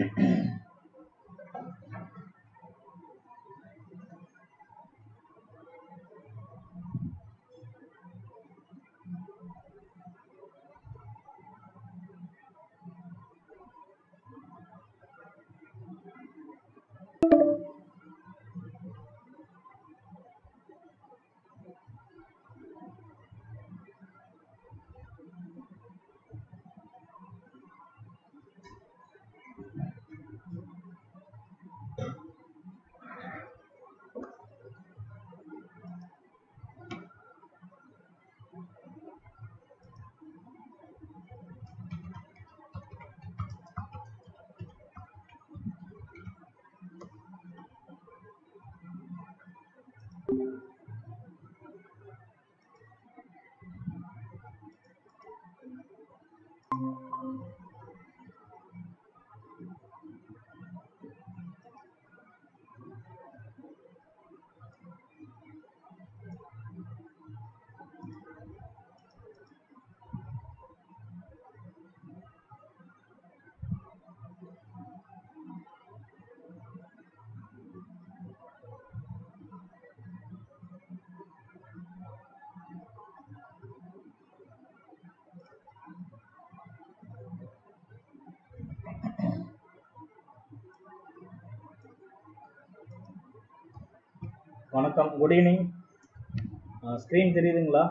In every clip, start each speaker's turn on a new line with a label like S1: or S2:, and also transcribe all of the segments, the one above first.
S1: வணக்கம் good evening screen தெரியுதுங்களா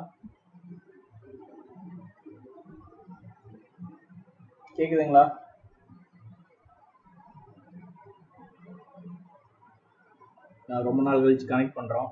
S1: கேக்குதுங்களா நான் ரொம்ப நாள் கழிச்சு கனெக்ட் பண்றோம்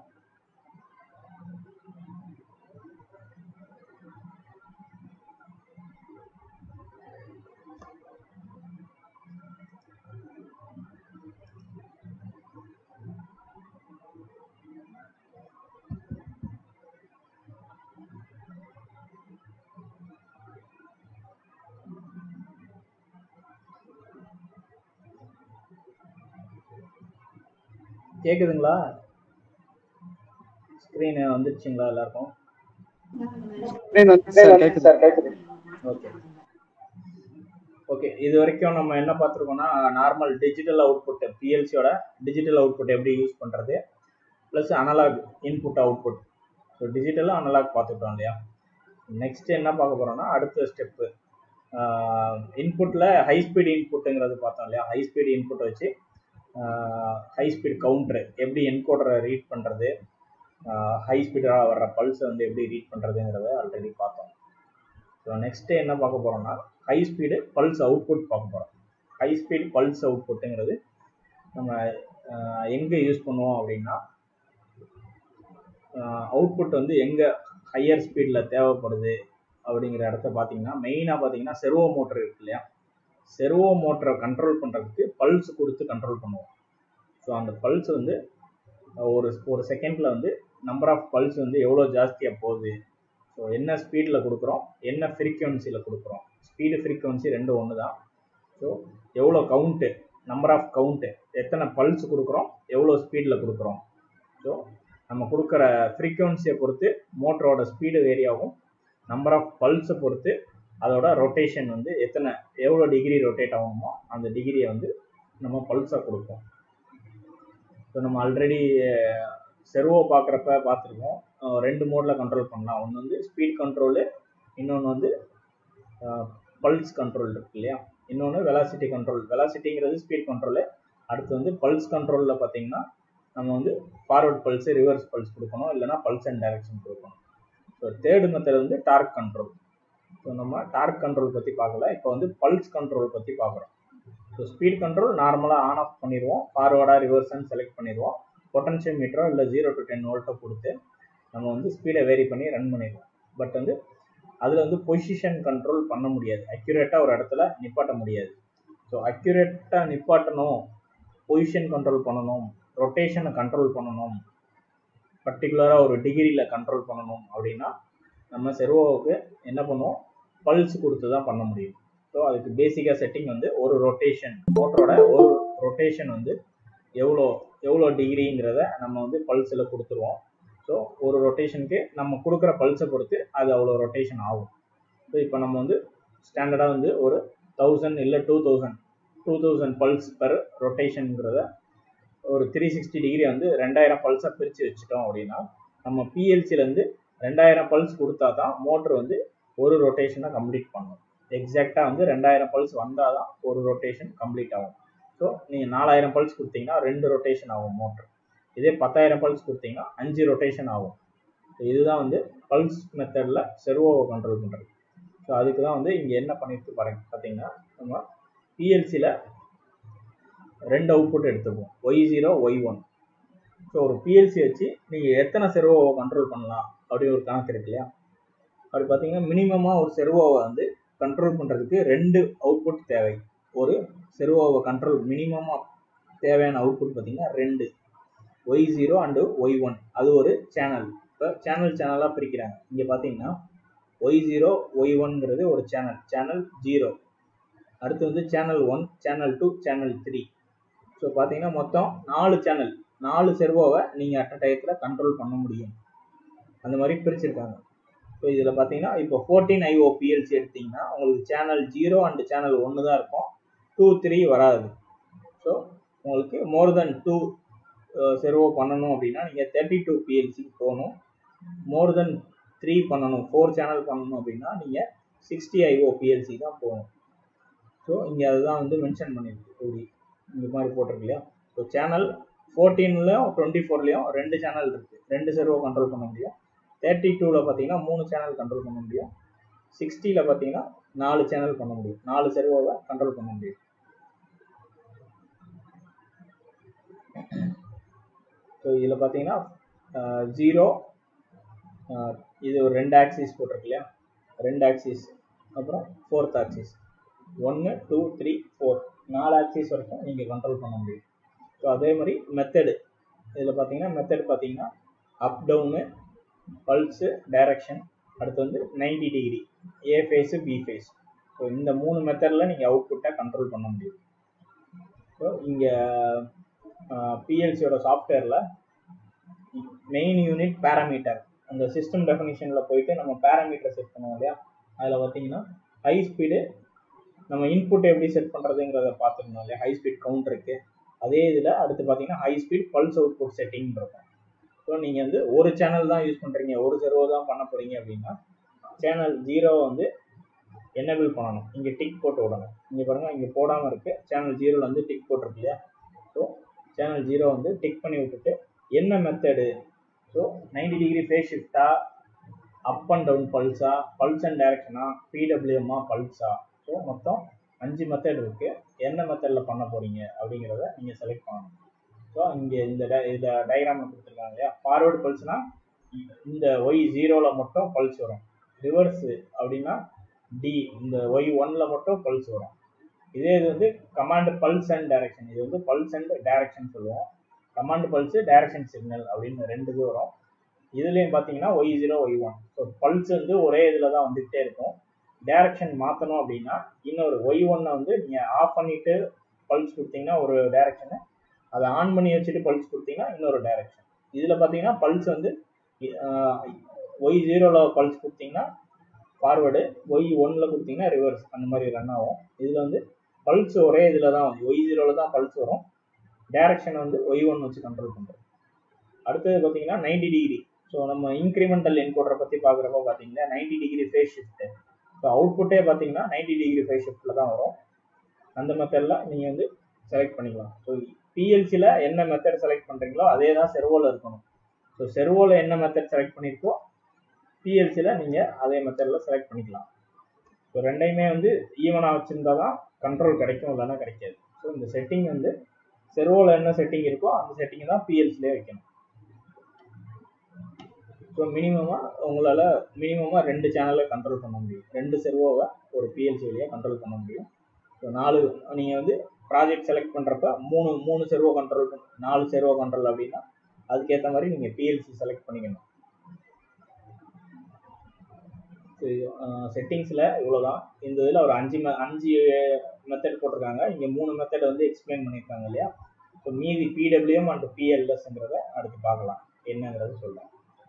S1: கேக்குதுங்களா ஸ்க்ரீன் வந்துருச்சுங்களா எல்லாருக்கும்
S2: ஸ்க்ரீன் வந்து சார் கேக்குது
S1: ஓகே ஓகே இது வரைக்கும் நம்ம என்ன பார்த்துருக்கோம்னா நார்மல் டிஜிட்டல் அவுட்புட் பிஎல்சியோட டிஜிட்டல் அவுட்புட் எப்படி யூஸ் பண்ணுறது plus analog input output so டிஜிட்டலும் அனலாக் பார்த்துக்கிட்டோம் இல்லையா நெக்ஸ்ட் என்ன பார்க்க போகிறோம்னா அடுத்த ஸ்டெப்பு இன்புட்டில் ஹை ஸ்பீட் இன்புட்டுங்கிறது பார்த்தோம் இல்லையா ஹை ஸ்பீட் இன்புட் வச்சு ஹை ஸ்பீட் கவுண்டர் எப்படி என்கோடரை ரீட் பண்ணுறது ஹை ஸ்பீடாக வர்ற பல்ஸை வந்து எப்படி ரீட் பண்ணுறதுங்கிறத ஆல்ரெடி பார்த்தோம் ஸோ நெக்ஸ்ட்டு என்ன பார்க்க போகிறோம்னா ஹை ஸ்பீடு பல்ஸ் அவுட்புட் பார்க்க போகிறோம் ஹை ஸ்பீட் பல்ஸ் அவுட்புட்டுங்கிறது நம்ம எங்கே யூஸ் பண்ணுவோம் அப்படின்னா அவுட்புட் வந்து எங்கே ஹையர் ஸ்பீடில் தேவைப்படுது அப்படிங்கிற இடத்த பார்த்தீங்கன்னா மெயினாக பார்த்தீங்கன்னா செர்வோ மோட்டர் இருக்கு இல்லையா செர்வோ மோட்டரை கண்ட்ரோல் பண்ணுறதுக்கு பல்ஸ் கொடுத்து கண்ட்ரோல் பண்ணுவோம் ஸோ அந்த பல்ஸ் வந்து ஒரு ஒரு செகண்டில் வந்து நம்பர் ஆஃப் பல்ஸ் வந்து எவ்வளோ ஜாஸ்தியாக போகுது ஸோ என்ன ஸ்பீடில் கொடுக்குறோம் என்ன ஃப்ரீக்குவன்சியில் கொடுக்குறோம் ஸ்பீடு ஃப்ரீக்குவன்சி ரெண்டும் ஒன்று தான் ஸோ எவ்வளோ கவுண்ட்டு நம்பர் ஆஃப் கவுண்ட்டு எத்தனை பல்ஸ் கொடுக்குறோம் எவ்வளோ ஸ்பீடில் கொடுக்குறோம் ஸோ நம்ம கொடுக்குற ஃப்ரீக்குவன்சியை பொறுத்து மோட்டரோட ஸ்பீடு வேரி ஆகும் நம்பர் ஆஃப் பல்ஸை பொறுத்து அதோட ரொட்டேஷன் வந்து எத்தனை எவ்வளோ டிகிரி ரொட்டேட் ஆகணுமோ அந்த டிகிரியை வந்து நம்ம பல்ஸாக கொடுப்போம் ஸோ நம்ம ஆல்ரெடி செர்வோ பார்க்குறப்ப பார்த்துருக்கோம் ரெண்டு மோடில் கண்ட்ரோல் பண்ணலாம் ஒன்று வந்து ஸ்பீட் கண்ட்ரோலு இன்னொன்று வந்து பல்ஸ் கண்ட்ரோல் இருக்கு இல்லையா இன்னொன்று வெலாசிட்டி கண்ட்ரோல் வெலாசிட்டிங்கிறது ஸ்பீட் கண்ட்ரோலு அடுத்து வந்து பல்ஸ் கண்ட்ரோலில் பார்த்தீங்கன்னா நம்ம வந்து ஃபார்வர்ட் பல்ஸு ரிவர்ஸ் பல்ஸ் கொடுக்கணும் இல்லைனா பல்ஸ் அண்ட் டைரக்ஷன் கொடுக்கணும் ஸோ தேர்டு மெத்தட் வந்து டார்க் கண்ட்ரோல் ஸோ நம்ம டார்க் கண்ட்ரோல் பற்றி பார்க்கல இப்போ வந்து பல்ஸ் கண்ட்ரோல் பற்றி பார்க்குறோம் ஸோ ஸ்பீட் கண்ட்ரோல் நார்மலாக ஆன் ஆஃப் பண்ணிடுவோம் ஃபார்வர்டாக ரிவர்ஸ்ன்னு செலக்ட் பண்ணிடுவோம் பொட்டன்ஷியல் மீட்டரோ இல்லை ஜீரோ டு டென் வோல்ட்டோ கொடுத்து நம்ம வந்து ஸ்பீடை வேரி பண்ணி ரன் பண்ணிடுவோம் பட் வந்து அதில் வந்து பொசிஷன் கண்ட்ரோல் பண்ண முடியாது அக்யூரேட்டாக ஒரு இடத்துல நிப்பாட்ட முடியாது ஸோ அக்யூரேட்டாக நிப்பாட்டணும் பொசிஷன் கண்ட்ரோல் பண்ணணும் ரொட்டேஷனை கண்ட்ரோல் பண்ணணும் பர்டிகுலராக ஒரு டிகிரியில் கண்ட்ரோல் பண்ணணும் அப்படின்னா நம்ம செர்வோவுக்கு என்ன பண்ணுவோம் பல்ஸ் கொடுத்து தான் பண்ண முடியும் ஸோ அதுக்கு பேசிக்காக செட்டிங் வந்து ஒரு ரொட்டேஷன் மோட்டரோட ஒரு ரொட்டேஷன் வந்து எவ்வளோ எவ்வளோ டிகிரிங்கிறத நம்ம வந்து பல்ஸில் கொடுத்துருவோம் ஸோ ஒரு ரொட்டேஷனுக்கு நம்ம கொடுக்குற பல்ஸை பொறுத்து அது அவ்வளோ ரொட்டேஷன் ஆகும் ஸோ இப்போ நம்ம வந்து ஸ்டாண்டர்டாக வந்து ஒரு தௌசண்ட் இல்லை two thousand two thousand pulse per ரொட்டேஷனுங்கிறத ஒரு த்ரீ சிக்ஸ்டி டிகிரி வந்து ரெண்டாயிரம் பல்ஸாக பிரித்து வச்சுட்டோம் அப்படின்னா நம்ம பிஎல்சிலேருந்து ரெண்டாயிரம் பல்ஸ் கொடுத்தா தான் மோட்ரு வந்து ஒரு ரொட்டேஷனை கம்ப்ளீட் பண்ணும் எக்ஸாக்டாக வந்து ரெண்டாயிரம் பல்ஸ் வந்தால் தான் ஒரு ரொட்டேஷன் கம்ப்ளீட் ஆகும் ஸோ நீங்கள் நாலாயிரம் பல்ஸ் கொடுத்தீங்கன்னா ரெண்டு ரொட்டேஷன் ஆகும் மோட்ரு இதே பத்தாயிரம் பல்ஸ் கொடுத்தீங்கன்னா அஞ்சு ரொட்டேஷன் ஆகும் இதுதான் வந்து பல்ஸ் மெத்தடில் செர்வோவை கண்ட்ரோல் பண்ணுறது ஸோ அதுக்கு தான் வந்து இங்கே என்ன பண்ணிட்டு பாருங்க பார்த்தீங்கன்னா நம்ம பிஎல்சியில் ரெண்டு அவுட்புட் எடுத்துப்போம் Y zero Y one so ஒரு பிஎல்சி வச்சு நீங்கள் எத்தனை செர்வோவை கண்ட்ரோல் பண்ணலாம் அப்படி ஒரு கணக்கு இருக்கு இல்லையா அப்படி பார்த்தீங்கன்னா மினிமமாக ஒரு செர்வோவை வந்து கண்ட்ரோல் பண்ணுறதுக்கு ரெண்டு அவுட்புட் தேவை ஒரு செர்வோவை கண்ட்ரோல் மினிமமாக தேவையான அவுட்புட் பார்த்தீங்கன்னா ரெண்டு Y zero and Y one அது ஒரு சேனல் இப்போ சேனல் சேனலாக பிரிக்கிறாங்க இங்கே பார்த்தீங்கன்னா ஒய் ஜீரோ ஒய் ஒன்ங்கிறது ஒரு சேனல் சேனல் ஜீரோ அடுத்து வந்து channel one channel two channel three so பார்த்தீங்கன்னா மொத்தம் நாலு சேனல் நாலு செர்வோவை நீங்கள் அட் டயத்தில் கண்ட்ரோல் பண்ண முடியும் அந்த மாதிரி பிரிச்சிருக்காங்க ஸோ இதில் பார்த்தீங்கன்னா இப்போ ஃபோர்டீன் ஐஓ பிஎல்சி எடுத்தீங்கன்னா உங்களுக்கு சேனல் ஜீரோ அண்டு சேனல் ஒன்று தான் இருக்கும் டூ த்ரீ வராது ஸோ உங்களுக்கு மோர் தென் டூ செர்வோ பண்ணணும் அப்படின்னா நீங்கள் தேர்ட்டி டூ பிஎல்சிக்கு போகணும் மோர் தென் த்ரீ பண்ணணும் ஃபோர் சேனல் பண்ணணும் அப்படின்னா நீங்கள் சிக்ஸ்டி ஐஓ பிஎல்சி தான் போகணும் ஸோ இங்கே அதுதான் வந்து மென்ஷன் பண்ணியிருக்கு இப்படி இந்த மாதிரி போட்டிருக்கு இல்லையா ஸோ சேனல் ஃபோர்டீன்லையும் டுவெண்ட்டி ஃபோர்லேயும் ரெண்டு சேனல் இருக்குது ரெண்டு செர்வோ கண்ட்ரோல் பண்ண முடியும் தேர்ட்டி டூவில் பார்த்தீங்கன்னா மூணு சேனல் கண்ட்ரோல் பண்ண முடியும் சிக்ஸ்டியில் பார்த்தீங்கன்னா நாலு சேனல் பண்ண முடியும் நாலு செர்வோவை கண்ட்ரோல் பண்ண முடியும் ஸோ இதில் பார்த்தீங்கன்னா ஜீரோ இது ஒரு ரெண்டு ஆக்சிஸ் போட்டிருக்கு இல்லையா ரெண்டு ஆக்சிஸ் அப்புறம் ஃபோர்த் ஆக்சிஸ் ஒன்று டூ த்ரீ ஃபோர் நாலு ஆக்சிஸ் வரைக்கும் நீங்கள் கண்ட்ரோல் பண்ண முடியும் ஸோ அதே மாதிரி மெத்தடு இதில் பார்த்தீங்கன்னா மெத்தட் பார்த்தீங்கன்னா அப் டவுனு பல்ஸு டைரக்ஷன் அடுத்து வந்து ninety degree A phase B phase so இந்த மூணு மெத்தடில் நீங்கள் அவுட்புட்டை கண்ட்ரோல் பண்ண முடியும் ஸோ இங்கே பிஎல்சியோட சாஃப்ட்வேரில் மெயின் யூனிட் பேராமீட்டர் அந்த சிஸ்டம் டெஃபினிஷனில் போயிட்டு நம்ம பேராமீட்டர் செட் பண்ணுவோம் இல்லையா அதில் பார்த்தீங்கன்னா ஹை ஸ்பீடு நம்ம இன்புட் எப்படி செட் பண்ணுறதுங்கிறத பார்த்துருந்தோம் இல்லையா ஹை ஸ்பீட் கவுண்டருக்கு அதே இதில் அடுத்து பார்த்தீங்கன்னா high speed pulse output setting இருக்கும் ஸோ நீங்கள் வந்து ஒரு சேனல் தான் யூஸ் பண்ணுறீங்க ஒரு செர்வோ தான் பண்ண போகிறீங்க அப்படின்னா சேனல் ஜீரோவை வந்து என்னபிள் பண்ணணும் இங்கே டிக் போட்டு விடணும் இங்கே பாருங்கள் இங்கே போடாமல் இருக்குது சேனல் ஜீரோவில் வந்து டிக் போட்டிருக்கு இல்லையா ஸோ சேனல் ஜீரோ வந்து டிக் பண்ணி விட்டுட்டு என்ன method so ninety degree phase ஷிஃப்டா அப் அண்ட் டவுன் பல்ஸா பல்ஸ் அண்ட் டைரக்ஷனா பிடபிள்யூஎம்மா பல்ஸா ஸோ மொத்தம் அஞ்சு மெத்தட் இருக்குது என்ன மெத்தடில் பண்ண போகிறீங்க அப்படிங்கிறத நீங்கள் செலக்ட் பண்ணணும் ஸோ இங்கே இந்த டை இதில் டயக்ராமில் கொடுத்துருக்காங்க இல்லையா ஃபார்வேர்டு பல்ஸ்னால் இந்த ஒய் ஜீரோவில் மட்டும் பல்ஸ் வரும் ரிவர்ஸு அப்படின்னா டி இந்த ஒய் ஒனில் மட்டும் பல்ஸ் வரும் இதே இது வந்து கமாண்ட் பல்ஸ் அண்ட் டைரக்ஷன் இது வந்து பல்ஸ் அண்ட் டைரக்ஷன் சொல்லுவோம் கமாண்ட் பல்ஸு டைரக்ஷன் சிக்னல் அப்படின்னு ரெண்டு இது வரும் இதுலேயும் பார்த்தீங்கன்னா Y zero Y one so pulse வந்து ஒரே இதில் தான் வந்துகிட்டே இருக்கும் டைரக்ஷன் மாற்றணும் அப்படின்னா இன்னொரு ஒய் ஒன்னை வந்து நீங்கள் ஆஃப் பண்ணிவிட்டு பல்ஸ் கொடுத்தீங்கன்னா ஒரு டைரக்ஷனு அதை ஆன் பண்ணி வச்சுட்டு பல்ஸ் கொடுத்தீங்கன்னா இன்னொரு டைரக்ஷன் இதில் பார்த்தீங்கன்னா பல்ஸ் வந்து ஒய் ஜீரோவில் பல்ஸ் கொடுத்தீங்கன்னா ஃபார்வேர்டு ஒய் ஒன்னில் கொடுத்தீங்கன்னா ரிவர்ஸ் அந்த மாதிரி ரன் ஆகும் இதில் வந்து பல்ஸ் ஒரே இதில் தான் வந்து ஒய் ஜீரோவில் தான் பல்ஸ் வரும் டைரக்ஷனை வந்து ஒய் ஒன் வச்சு கண்ட்ரோல் பண்ணுறோம் அடுத்தது பார்த்தீங்கன்னா நைன்டி டிகிரி ஸோ நம்ம இன்க்ரிமெண்டல் என்கோடரை பற்றி பார்க்குறப்ப பார்த்தீங்கன்னா ninety degree phase shift so அவுட்புட்டே பார்த்தீங்கன்னா நைன்டி டிகிரி ஃபேஸ் ஷிஃப்ட்டில் தான் வரும் அந்த மெத்தடில் நீங்கள் வந்து செலக்ட் பண்ணிக்கலாம் ஸோ பிஎல்சியில் என்ன மெத்தட் செலக்ட் பண்ணுறீங்களோ அதே தான் செர்வோவில் இருக்கணும் ஸோ செர்வோவில் என்ன மெத்தட் செலக்ட் பண்ணியிருக்கோ பிஎல்சியில் நீங்கள் அதே மெத்தடில் செலக்ட் பண்ணிக்கலாம் ஸோ ரெண்டையுமே வந்து ஈவனாக வச்சுருந்தா தான் கண்ட்ரோல் கிடைக்கும் இல்லைன்னா கிடைக்காது ஸோ இந்த செட்டிங் வந்து செர்வோவில் என்ன செட்டிங் இருக்கோ அந்த செட்டிங்கை தான் பிஎல்சிலே வைக்கணும் ஸோ மினிமமாக உங்களால் மினிமமாக ரெண்டு சேனலை கண்ட்ரோல் பண்ண முடியும் ரெண்டு செர்வோவை ஒரு பிஎல்சி வழியாக கண்ட்ரோல் பண்ண முடியும் ஸோ நாலு நீங்கள் வந்து ப்ராஜெக்ட் செலக்ட் பண்ணுறப்ப மூணு மூணு செர்வோ கண்ட்ரோல் நாலு செர்வோ கண்ட்ரோல் அப்படின்னா அதுக்கேற்ற மாதிரி நீங்கள் பிஎல்சி செலக்ட் பண்ணிக்கணும் செட்டிங்ஸில் இவ்வளோ தான் இந்த இதில் ஒரு அஞ்சு மெ அஞ்சு மெத்தட் போட்டிருக்காங்க இங்கே மூணு மெத்தட் வந்து எக்ஸ்பிளைன் பண்ணியிருக்காங்க இல்லையா ஸோ மீதி பிடபிள்யூஎம் அண்ட் பிஎல்எஸ்ங்கிறத அடுத்து பார்க்கலாம் என்னங்கிறத சொல்கிறேன்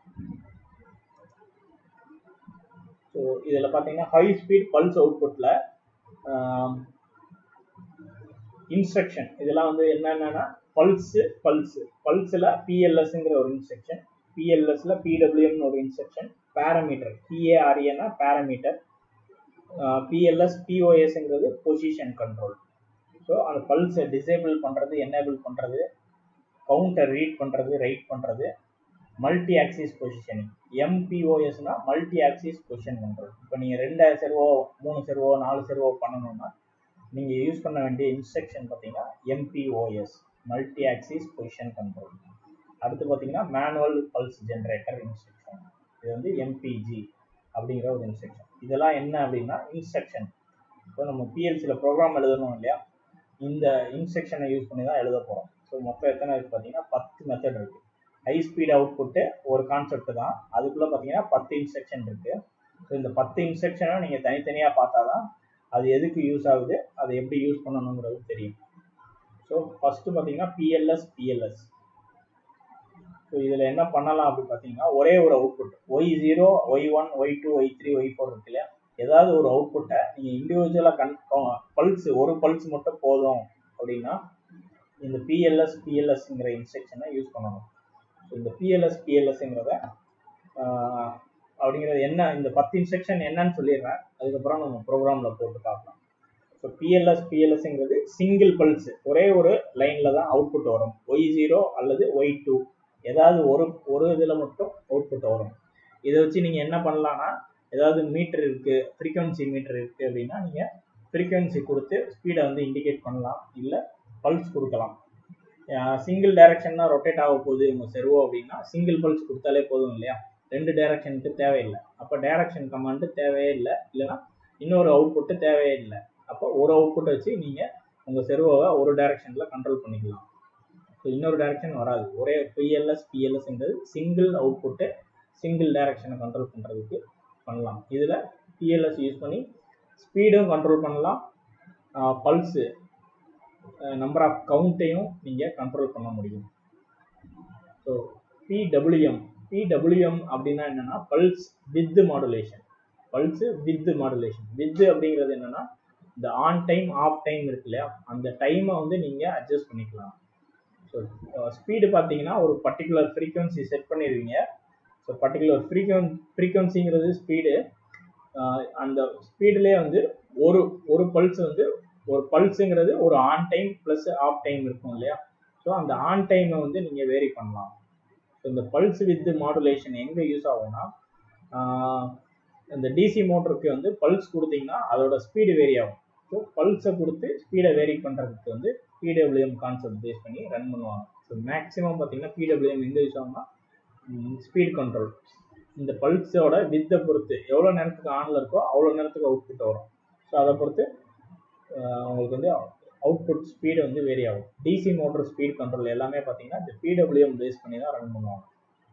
S1: ஸோ இதில் பார்த்தீங்கன்னா ஹை ஸ்பீட் பல்ஸ் அவுட்புட்டில் இன்ஸ்ட்ரக்ஷன் இதெல்லாம் வந்து என்னென்னா பல்ஸ் பல்ஸ் பல்ஸில் பிஎல்எஸ்ங்கிற ஒரு இன்ஸ்ட்ரக்ஷன் பிஎல்எஸ்ல பிடபிள்யூஎம்னு ஒரு இன்ஸ்ட்ரக்ஷன் பேராமீட்டர் பிஏஆர்ஏனா பேராமீட்டர் பிஎல்எஸ் பிஓஎஸ்ங்கிறது பொசிஷன் கண்ட்ரோல் ஸோ அந்த பல்ஸை டிசேபிள் பண்ணுறது என்னேபிள் பண்ணுறது கவுண்டர் ரீட் பண்ணுறது ரைட் பண்ணுறது மல்டி ஆக்சிஸ் பொசிஷனிங் எம்பிஓஎஸ்னா மல்டி ஆக்சிஸ் பொசிஷன் கண்ட்ரோல் இப்போ நீங்கள் ரெண்டு செர்வோ மூணு செர்வோ நாலு செர்வோ பண்ணணும்னா நீங்கள் யூஸ் பண்ண வேண்டிய இன்ஸ்ட்ரக்ஷன் பார்த்தீங்கன்னா MPOS multi axis position control அடுத்து பார்த்தீங்கன்னா மேனுவல் பல்ஸ் ஜென்ரேட்டர் இன்ஸ்ட்ரக்ஷன் இது வந்து எம்பிஜி அப்படிங்கிற ஒரு இன்ஸ்ட்ரக்ஷன் இதெல்லாம் என்ன அப்படின்னா இன்ஸ்ட்ரக்ஷன் இப்போ நம்ம பிஎல்சியில் ப்ரோக்ராம் எழுதணும் இல்லையா இந்த இன்ஸ்ட்ரக்ஷனை யூஸ் பண்ணி தான் எழுத போகிறோம் ஸோ மொத்தம் எத்தனை இருக்குது பார்த்தீங்கன்னா பத்து மெத்தட் இருக்குது ஹை ஸ்பீட் அவுட்புட்டு ஒரு கான்செப்ட் தான் அதுக்குள்ளே பார்த்தீங்கன்னா பத்து இன்ஸ்ட்ரக்ஷன் இருக்குது ஸோ இந்த பத்து இன்ஸ்ட்ரக்ஷனை நீங்கள் தனித்தனியாக பார்த்தா தான் அது எதுக்கு யூஸ் ஆகுது அதை எப்படி யூஸ் பண்ணணுங்கிறது தெரியும் ஸோ ஃபஸ்ட்டு பார்த்தீங்கன்னா பிஎல்எஸ் பிஎல்எஸ் ஸோ இதில் என்ன பண்ணலாம் அப்படி பார்த்தீங்கன்னா ஒரே ஒரு output Y zero Y one Y two Y three Y four இருக்கு இல்லையா ஏதாவது ஒரு அவுட்புட்டை நீங்கள் இண்டிவிஜுவலாக கன் பல்ஸ் ஒரு பல்ஸ் மட்டும் போதும் அப்படின்னா இந்த பிஎல்எஸ் பிஎல்எஸ்ங்கிற இன்ஸ்ட்ரக்ஷனை யூஸ் பண்ணணும் ஸோ இந்த பிஎல்எஸ் பிஎல்எஸ்ங்கிறத அப்படிங்கிறது என்ன இந்த பத்து இன்ஸ்ட்ரக்ஷன் என்னன்னு சொல்லிடுறேன் அதுக்கப்புறம் நம்ம ப்ரோக்ராமில் போட்டு பார்க்கலாம் ஸோ பிஎல்எஸ் பிஎல்எஸ்ங்கிறது சிங்கிள் பல்ஸ் ஒரே ஒரு லைனில் தான் அவுட்புட் வரும் ஒய் ஜீரோ அல்லது ஒய் டூ ஏதாவது ஒரு ஒரு இதில் மட்டும் அவுட்புட் வரும் இதை வச்சு நீங்கள் என்ன பண்ணலான்னா ஏதாவது மீட்டர் இருக்குது ஃப்ரீக்வன்சி மீட்டர் இருக்குது அப்படின்னா நீங்கள் ஃப்ரீக்வன்சி கொடுத்து ஸ்பீடை வந்து இண்டிகேட் பண்ணலாம் இல்லை பல்ஸ் கொடுக்கலாம் சிங்கிள் டைரக்ஷன் தான் ரொட்டேட் ஆக போகுது உங்கள் செர்வோ அப்படின்னா சிங்கிள் பல்ஸ் கொடுத்தாலே போதும் இல்லையா ரெண்டு டைரக்ஷனுக்கு தேவையில்லை அப்போ டைரக்ஷன் கமாண்டு தேவையே இல்லை இல்லைன்னா இன்னொரு அவுட்புட்டு தேவையே இல்லை அப்போ ஒரு அவுட்புட்டை வச்சு நீங்கள் உங்கள் செர்வோவை ஒரு டைரக்ஷனில் கண்ட்ரோல் பண்ணிக்கலாம் ஸோ இன்னொரு டைரக்ஷன் வராது ஒரே பிஎல்எஸ் பிஎல்எஸ்ங்கிறது சிங்கிள் அவுட்புட்டு சிங்கிள் டைரக்ஷனை கண்ட்ரோல் பண்ணுறதுக்கு பண்ணலாம் இதில் பிஎல்எஸ் யூஸ் பண்ணி ஸ்பீடும் கண்ட்ரோல் பண்ணலாம் பல்ஸு நம்பர் ஆஃப் கவுண்ட்டையும் நீங்கள் கண்ட்ரோல் பண்ண முடியும் ஸோ பிடபிள்யூஎம் பிடபிள்யூஎம் அப்படின்னா என்னென்னா pulse width modulation pulse width modulation width அப்படிங்கிறது என்னென்னா இந்த ஆன் டைம் ஆஃப் டைம் இருக்கு இல்லையா அந்த டைமை வந்து நீங்கள் அட்ஜஸ்ட் பண்ணிக்கலாம் ஸோ ஸ்பீடு பார்த்தீங்கன்னா ஒரு பர்டிகுலர் ஃப்ரீக்வன்சி செட் பண்ணிடுவீங்க ஸோ பர்டிகுலர் ஃப்ரீக்வன் ஃப்ரீக்வன்சிங்கிறது ஸ்பீடு அந்த ஸ்பீடுலேயே வந்து ஒரு ஒரு பல்ஸ் வந்து ஒரு பல்ஸுங்கிறது ஒரு on time plus off time இருக்கும் இல்லையா ஸோ அந்த ஆன் டைமை வந்து நீங்கள் வேரி பண்ணலாம் ஸோ இந்த பல்ஸ் வித் மாடுலேஷன் எங்கே யூஸ் ஆகும்னா இந்த டிசி மோட்டருக்கு வந்து பல்ஸ் கொடுத்தீங்கன்னா அதோட ஸ்பீடு வேரி ஆகும் ஸோ பல்ஸை கொடுத்து ஸ்பீடை வேரி பண்ணுறதுக்கு வந்து பிடபிள்யூஎம் கான்செப்ட் பேஸ் பண்ணி ரன் பண்ணுவாங்க ஸோ மேக்ஸிமம் பார்த்தீங்கன்னா பிடபிள்யூஎம் எங்கே யூஸ் ஆகும்னா ஸ்பீட் கண்ட்ரோல் இந்த பல்ஸோட வித்தை பொறுத்து எவ்வளோ நேரத்துக்கு ஆனில் இருக்கோ அவ்வளோ நேரத்துக்கு அவுட்புட் வரும் ஸோ அதை பொறுத்து உங்களுக்கு வந்து அவுட்புட் ஸ்பீடு வந்து வேரி ஆகும் டிசி மோட்டர் ஸ்பீட் கண்ட்ரோல் எல்லாமே பார்த்தீங்கன்னா இந்த பிடபிள்யூஎம் பேஸ் பண்ணி தான் ரன் பண்ணுவாங்க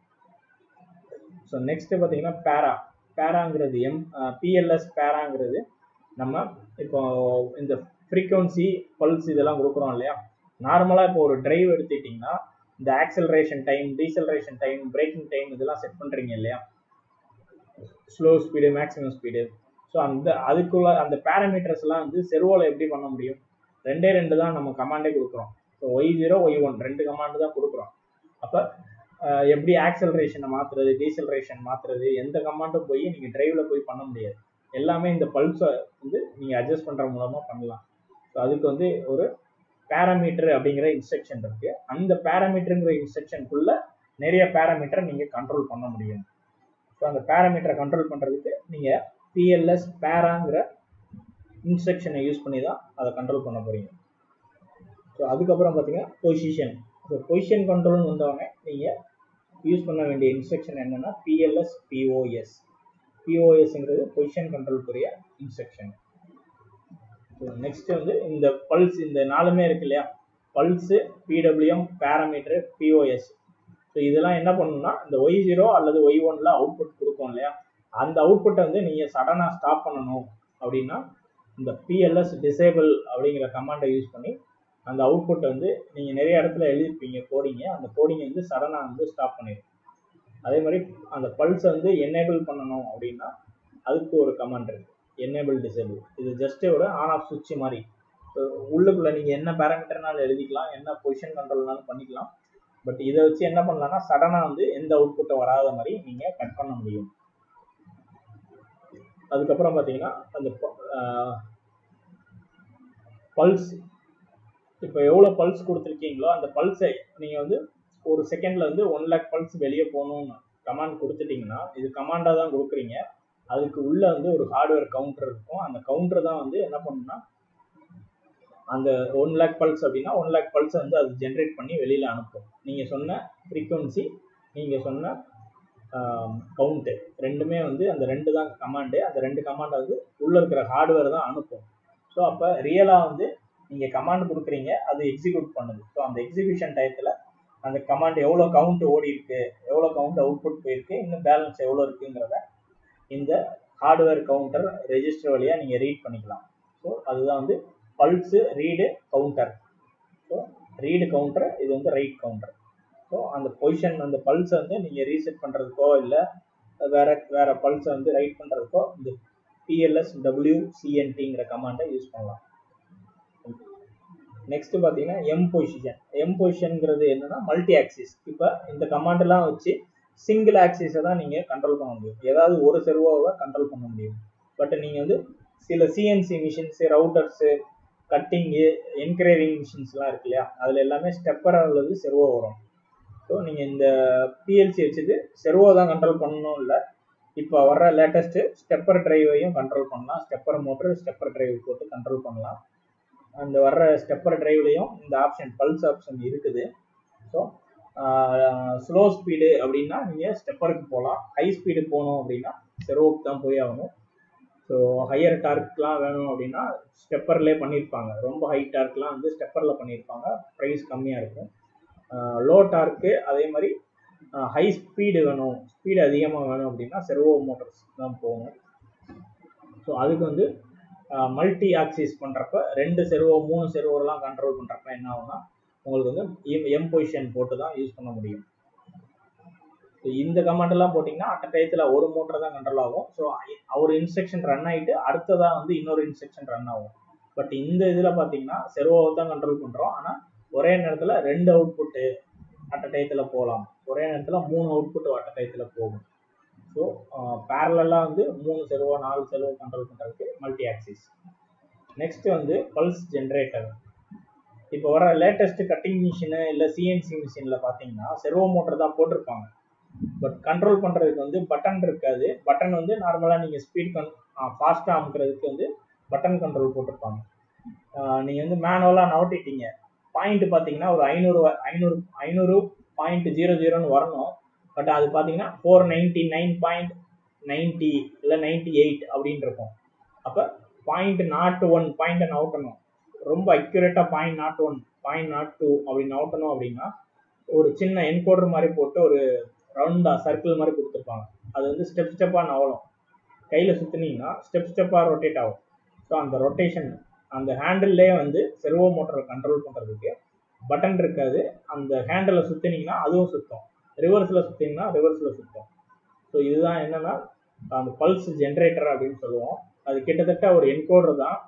S1: ஸோ நெக்ஸ்ட் பார்த்தீங்கன்னா பேரா பேராங்கிறது எம் பிஎல்எஸ் பேராங்கிறது நம்ம இப்போ இந்த ஃப்ரீக்வன்சி பல்ஸ் இதெல்லாம் கொடுக்குறோம் இல்லையா நார்மலாக இப்போ ஒரு டிரைவ் எடுத்துக்கிட்டிங்கன்னா இந்த acceleration time deceleration time braking time இதெல்லாம் செட் பண்ணுறீங்க இல்லையா slow speed maximum speed so அந்த அதுக்குள்ள அந்த பேராமீட்டர்ஸ்லாம் வந்து செர்வோவில் எப்படி பண்ண முடியும் ரெண்டே ரெண்டு தான் நம்ம கமாண்டே கொடுக்குறோம் so Y zero Y one ரெண்டு கமாண்டு தான் கொடுக்குறோம் அப்போ எப்படி ஆக்சலரேஷனை மாற்றுறது டீசலரேஷன் மாற்றுறது எந்த கமாண்டும் போய் நீங்கள் டிரைவில் போய் பண்ண முடியாது எல்லாமே இந்த பல்ஸை வந்து நீங்கள் அட்ஜஸ்ட் பண்ணுற மூலமாக பண்ணலாம் ஸோ அதுக்கு வந்து ஒரு பேராமீட்டர் அப்படிங்கிற இன்ஸ்ட்ரக்ஷன் இருக்குது அந்த பேராமீட்டருங்கிற இன்ஸ்ட்ரக்ஷனுக்குள்ள நிறைய பேராமீட்டரை நீங்கள் கண்ட்ரோல் பண்ண முடியும் ஸோ அந்த பேராமீட்டரை கண்ட்ரோல் பண்ணுறதுக்கு நீங்கள் பிஎல்எஸ் பேராங்கிற இன்ஸ்ட்ரக்ஷனை யூஸ் பண்ணி தான் அதை கண்ட்ரோல் பண்ண போகிறீங்க ஸோ அதுக்கப்புறம் பார்த்தீங்கன்னா பொசிஷன் ஸோ பொசிஷன் கண்ட்ரோல்னு வந்தவொடனே நீங்கள் யூஸ் பண்ண வேண்டிய இன்ஸ்ட்ரக்ஷன் என்னென்னா பிஎல்எஸ் பிஓஎஸ் பிஓஎஸ்ங்கிறது பொசிஷன் கண்ட்ரோல்க்குரிய இன்ஸ்ட்ரக்ஷன் ஸோ நெக்ஸ்ட் வந்து இந்த பல்ஸ் இந்த நாலுமே இருக்கு இல்லையா pulse PWM parameter POS so இதெல்லாம் என்ன பண்ணணும்னா இந்த ஒய் ஜீரோ அல்லது ஒய் ஒன்ல அவுட்புட் கொடுக்கும் இல்லையா அந்த அவுட்புட்டை வந்து நீங்கள் சடனாக ஸ்டாப் பண்ணணும் அப்படின்னா இந்த பிஎல்எஸ் டிசேபிள் அப்படிங்கிற கமாண்டை யூஸ் பண்ணி அந்த அவுட்புட்டை வந்து நீங்கள் நிறைய இடத்துல எழுதிருப்பீங்க கோடிங்க அந்த கோடிங்கை வந்து சடனாக வந்து ஸ்டாப் பண்ணிடும் அதே மாதிரி அந்த பல்ஸை வந்து என்னேபிள் பண்ணணும் அப்படின்னா அதுக்கு ஒரு கமாண்ட் இருக்குது என்னேபிள் டிசேபிள் இது ஜஸ்ட் ஒரு ஆன் ஆஃப் சுவிட்ச் மாதிரி உள்ளுக்குள்ள நீங்கள் என்ன பேராமீட்டர்னாலும் எழுதிக்கலாம் என்ன பொசிஷன் கண்ட்ரோல்னாலும் பண்ணிக்கலாம் பட் இதை வச்சு என்ன பண்ணலாம்னா சடனாக வந்து எந்த அவுட்புட்டை வராத மாதிரி நீங்கள் கட் பண்ண முடியும் அதுக்கப்புறம் பார்த்தீங்கன்னா அந்த பல்ஸ் இப்போ எவ்வளோ பல்ஸ் கொடுத்துருக்கீங்களோ அந்த பல்ஸை நீங்கள் வந்து ஒரு செகண்டில் வந்து ஒன் லேக் பல்ஸ் வெளியே போகணும்னு கமாண்ட் கொடுத்துட்டிங்கன்னா இது கமாண்டாக தான் கொடுக்குறீங்க அதுக்கு உள்ளே வந்து ஒரு ஹார்ட்வேர் கவுண்டர் இருக்கும் அந்த கவுண்டர் தான் வந்து என்ன பண்ணுன்னா அந்த ஒன் லேக் பல்ஸ் அப்படின்னா ஒன் லேக் பல்ஸ் வந்து அது ஜென்ரேட் பண்ணி வெளியில் அனுப்பும் நீங்கள் சொன்ன ஃப்ரீக்குவன்சி நீங்கள் சொன்ன கவுண்ட்டு ரெண்டுமே வந்து அந்த ரெண்டு தான் கமாண்டு அந்த ரெண்டு கமாண்டை வந்து உள்ளே இருக்கிற ஹார்ட்வேர் தான் அனுப்பும் ஸோ அப்போ ரியலாக வந்து நீங்கள் கமாண்ட் கொடுக்குறீங்க அது எக்ஸிக்யூட் பண்ணுது ஸோ அந்த எக்ஸிக்யூஷன் டயத்தில் அந்த கமாண்ட் எவ்வளோ கவுண்ட் ஓடி இருக்கு எவ்வளோ கவுண்ட் அவுட்புட் போயிருக்கு இன்னும் பேலன்ஸ் எவ்வளோ இருக்குங்கிறத இந்த ஹார்ட்வேர் கவுண்டர் ரெஜிஸ்டர் வழியாக நீங்கள் ரீட் பண்ணிக்கலாம் ஸோ அதுதான் வந்து pulse read counter so read counter இது வந்து ரைட் கவுண்டர் ஸோ அந்த பொசிஷன் அந்த பல்ஸை வந்து நீங்கள் ரீசெட் பண்ணுறதுக்கோ இல்லை வேற வேற பல்ஸை வந்து ரைட் பண்ணுறதுக்கோ இந்த பிஎல்எஸ் டபிள்யூ சிஎன்டிங்கிற கமாண்டை யூஸ் பண்ணலாம் நெக்ஸ்ட் பார்த்தீங்கன்னா எம் பொசிஷன் எம் பொசிஷனுங்கிறது என்னன்னா மல்டி ஆக்சிஸ் இப்போ இந்த கமாண்டெல்லாம் வச்சு சிங்கிள் ஆக்சிஸை தான் நீங்கள் கண்ட்ரோல் பண்ண முடியும் ஏதாவது ஒரு செர்வோவை கண்ட்ரோல் பண்ண முடியும் பட் நீங்கள் வந்து சில CNC machines routers cutting engraving மிஷின்ஸ்லாம் இருக்கு இல்லையா அதில் எல்லாமே ஸ்டெப்பர் அல்லது செர்வோ வரும் ஸோ நீங்கள் இந்த பிஎல்சி வச்சுட்டு செர்வோ தான் கண்ட்ரோல் பண்ணணும் இல்லை இப்போ வர்ற லேட்டஸ்ட்டு ஸ்டெப்பர் டிரைவையும் கண்ட்ரோல் பண்ணலாம் ஸ்டெப்பர் மோட்டர் ஸ்டெப்பர் டிரைவ் போட்டு கண்ட்ரோல் பண்ணலாம் அந்த வர்ற ஸ்டெப்பர் டிரைவ்லையும் இந்த ஆப்ஷன் பல்ஸ் ஆப்ஷன் இருக்குது ஸோ ஸ்லோ ஸ்பீடு அப்படின்னா நீங்கள் ஸ்டெப்பருக்கு போகலாம் ஹை ஸ்பீடு போகணும் அப்படின்னா செரோவுக்கு தான் போய் ஆகணும் ஸோ ஹையர் டார்க்லாம் வேணும் அப்படின்னா ஸ்டெப்பர்லேயே பண்ணியிருப்பாங்க ரொம்ப ஹை டார்க்லாம் வந்து ஸ்டெப்பரில் பண்ணியிருப்பாங்க ப்ரைஸ் கம்மியாக இருக்கும் லோ டார்க்கு அதே மாதிரி ஹை ஸ்பீடு வேணும் ஸ்பீடு அதிகமாக வேணும் அப்படின்னா செர்வோ மோட்டர்ஸ் தான் போகணும் ஸோ அதுக்கு வந்து மல்டி ஆக்சிஸ் பண்ணுறப்ப ரெண்டு செர்வோ மூணு செர்வோலாம் கண்ட்ரோல் பண்ணுறப்ப என்ன ஆகும்னா உங்களுக்கு வந்து எம் பொசிஷன் போட்டு தான் யூஸ் பண்ண முடியும் ஸோ இந்த கமாண்டெல்லாம் போட்டிங்கன்னா அட்ட டயத்தில் ஒரு மோட்டர் தான் கண்ட்ரோல் ஆகும் ஸோ ஒரு இன்ஸ்ட்ரக்ஷன் ரன் ஆகிட்டு அடுத்ததாக வந்து இன்னொரு இன்ஸ்ட்ரக்ஷன் ரன் ஆகும் பட் இந்த இதில் பார்த்தீங்கன்னா செர்வோவை தான் கண்ட்ரோல் பண்ணுறோம் ஆனால் ஒரே நேரத்தில் ரெண்டு அவுட்புட்டு அட்ட டயத்தில் போகலாம் ஒரே நேரத்தில் மூணு அவுட்புட் அட்ட டயத்தில் போகும் ஸோ பேரலாக வந்து மூணு செர்வோ நாலு செர்வோ கண்ட்ரோல் பண்ணுறதுக்கு மல்டி ஆக்சிஸ் நெக்ஸ்ட் வந்து பல்ஸ் ஜென்ரேட்டர் இப்போ வர லேட்டஸ்ட் கட்டிங் மிஷினு இல்லை சிஎன்சி மிஷினில் பார்த்தீங்கன்னா செர்வோ மோட்டர் தான் போட்டிருப்பாங்க பட் கண்ட்ரோல் பண்ணுறதுக்கு வந்து பட்டன் இருக்காது பட்டன் வந்து நார்மலாக நீங்கள் ஸ்பீட் கன் ஃபாஸ்ட்டாக அமுக்கிறதுக்கு வந்து பட்டன் கண்ட்ரோல் போட்டிருப்பாங்க நீங்கள் வந்து மேனுவலாக நவட்டிட்டீங்க பாயிண்ட் பார்த்தீங்கன்னா ஒரு ஐநூறு ஐநூறு ஐநூறு பாயிண்ட் ஜீரோ ஜீரோன்னு வரணும் பட் அது பார்த்தீங்கன்னா four ninety nine point ninety இல்லை நைன்டி எயிட் அப்படின்னு இருக்கும் அப்போ பாயிண்ட் நாட் ஒன் பாயிண்ட்டை நவுட்டணும் ரொம்ப அக்யூரேட்டாக point nought one point nought two அப்படி நவுட்டணும் அப்படின்னா ஒரு சின்ன என்கோடர் மாதிரி போட்டு ஒரு ரவுண்டாக சர்க்கிள் மாதிரி கொடுத்துருப்பாங்க அது வந்து ஸ்டெப் ஸ்டெப்பாக நவலும் கையில் சுற்றுனீங்கன்னா ஸ்டெப் ஸ்டெப்பாக ரொட்டேட் ஆகும் ஸோ அந்த ரொட்டேஷன் அந்த ஹேண்டில்லே வந்து செர்வோ மோட்டரை கண்ட்ரோல் பண்ணுறதுக்கு பட்டன் இருக்காது அந்த ஹேண்டில் சுற்றினீங்கன்னா அதுவும் சுற்றும் ரிவர்ஸில் சுற்றிங்கன்னா ரிவர்ஸில் சுற்றும் ஸோ இதுதான் என்னென்னா அந்த பல்ஸ் ஜென்ரேட்டர் அப்படின்னு சொல்லுவோம் அது கிட்டத்தட்ட ஒரு என்கோடர் தான்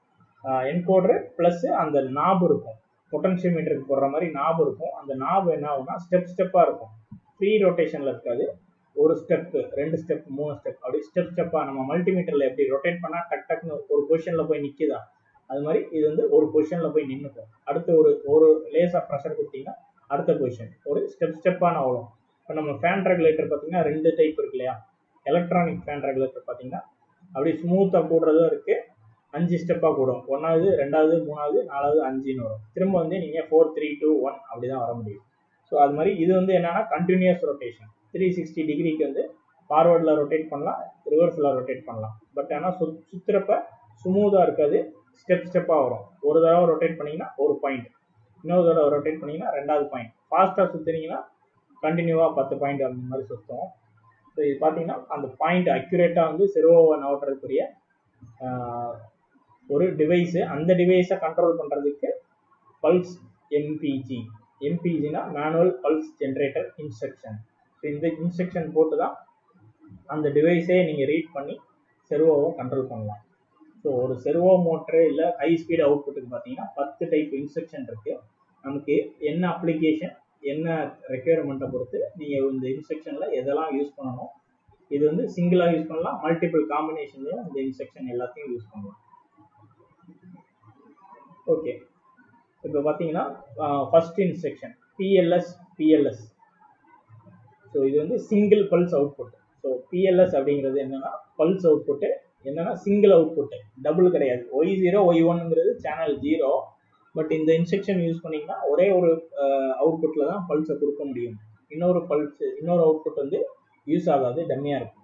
S1: என்கோடரு ப்ளஸ் அந்த நாப் இருக்கும் பொட்டன்ஷியோமீட்டருக்கு போடுற மாதிரி நாப் இருக்கும் அந்த நாப் என்ன ஆகும்னா ஸ்டெப் ஸ்டெப்பாக இருக்கும் ஃப்ரீ ரொட்டேஷனில் இருக்காது ஒரு ஸ்டெப்பு ரெண்டு ஸ்டெப் மூணு ஸ்டெப் அப்படி ஸ்டெப் ஸ்டெப்பாக நம்ம மல்டிமீட்டரில் எப்படி ரொட்டேட் பண்ணால் டக் டக்னு ஒரு பொசிஷனில் போய் நிற்கிதா அது மாதிரி இது வந்து ஒரு பொசிஷனில் போய் நின்றுக்கும் அடுத்து ஒரு ஒரு லேஸாக ப்ரெஷர் கொடுத்தீங்கன்னா அடுத்த பொசிஷன் ஒரு ஸ்டெப் ஸ்டெப்பான அவ்வளோ இப்போ நம்ம ஃபேன் ரெகுலேட்டர் பார்த்தீங்கன்னா ரெண்டு டைப் இருக்கு இல்லையா எலக்ட்ரானிக் ஃபேன் ரெகுலேட்டர் பார்த்தீங்கன்னா அப்படி ஸ்மூத்தாக கூடுறதும் இருக்குது அஞ்சு ஸ்டெப்பாக கூடும் ஒன்றாவது ரெண்டாவது மூணாவது நாலாவது அஞ்சுன்னு வரும் திரும்ப வந்து நீங்கள் ஃபோர் த்ரீ டூ ஒன் அப்படி தான் வர முடியும் ஸோ அது மாதிரி இது வந்து என்னன்னா கண்டினியூஸ் ரொட்டேஷன் த்ரீ சிக்ஸ்டி டிகிரிக்கு வந்து ஃபார்வர்டில் ரொட்டேட் பண்ணலாம் ரிவர்ஸில் ரொட்டேட் பண்ணலாம் பட் ஆனால் சுத் சுற்றுறப்ப ஸ்மூத்தாக இருக்காது ஸ்டெப் ஸ்டெப்பாக வரும் ஒரு தடவை ரொட்டேட் பண்ணிங்கன்னா ஒரு பாயிண்ட் இன்னொரு தடவை ரொட்டேட் பண்ணிங்கன்னா ரெண்டாவது பாயிண்ட் ஃபாஸ்ட்டாக சுற்றுனீங்கன்னா கண்டினியூவாக பத்து பாயிண்ட் அந்த மாதிரி சுற்றும் ஸோ இது பார்த்தீங்கன்னா அந்த பாயிண்ட் அக்யூரேட்டாக வந்து செர்வோவை நவட்டுறதுக்குரிய ஒரு டிவைஸு அந்த டிவைஸை கண்ட்ரோல் பண்ணுறதுக்கு பல்ஸ் எம்பிஜி எம்பிஜினா manual pulse generator instruction so இந்த இன்ஸ்ட்ரக்ஷன் போட்டு தான் அந்த டிவைஸே நீங்கள் ரீட் பண்ணி செர்வோவை கண்ட்ரோல் பண்ணலாம் ஸோ ஸோ ஒரு செர்வோ மோட்ரு இல்லை ஹை ஸ்பீட் அவுட்புட்டுக்கு பார்த்தீங்கன்னா பத்து டைப் இன்ஸ்ட்ரக்ஷன் இருக்கு நமக்கு என்ன அப்ளிகேஷன் என்ன ரெக்குயர்மெண்ட்டை பொறுத்து நீங்கள் இந்த இன்ஸ்ட்ரக்ஷனில் எதெல்லாம் யூஸ் பண்ணணும் இது வந்து சிங்கிளாக யூஸ் பண்ணலாம் மல்டிபிள் காம்பினேஷன்லையும் இந்த இன்ஸ்ட்ரக்ஷன் எல்லாத்தையும் யூஸ் பண்ணலாம் ஓகே இப்போ பார்த்தீங்கன்னா first instruction PLS PLS so இது வந்து single pulse output so PLS அப்படிங்கிறது என்னன்னா பல்ஸ் அவுட்புட்டு என்னன்னா சிங்கிள் அவுட்புட்டு டபுள் கிடையாது ஒய் ஜீரோ ஒய் ஒன்னுங்கிறது சேனல் ஜீரோ பட் இந்த இன்ஸ்ட்ரக்ஷன் யூஸ் பண்ணீங்கன்னா ஒரே ஒரு அவுட்புட்டில் தான் பல்ஸை கொடுக்க முடியும் இன்னொரு பல்ஸ் இன்னொரு அவுட்புட் வந்து யூஸ் ஆகாது டம்மியாக இருக்கும்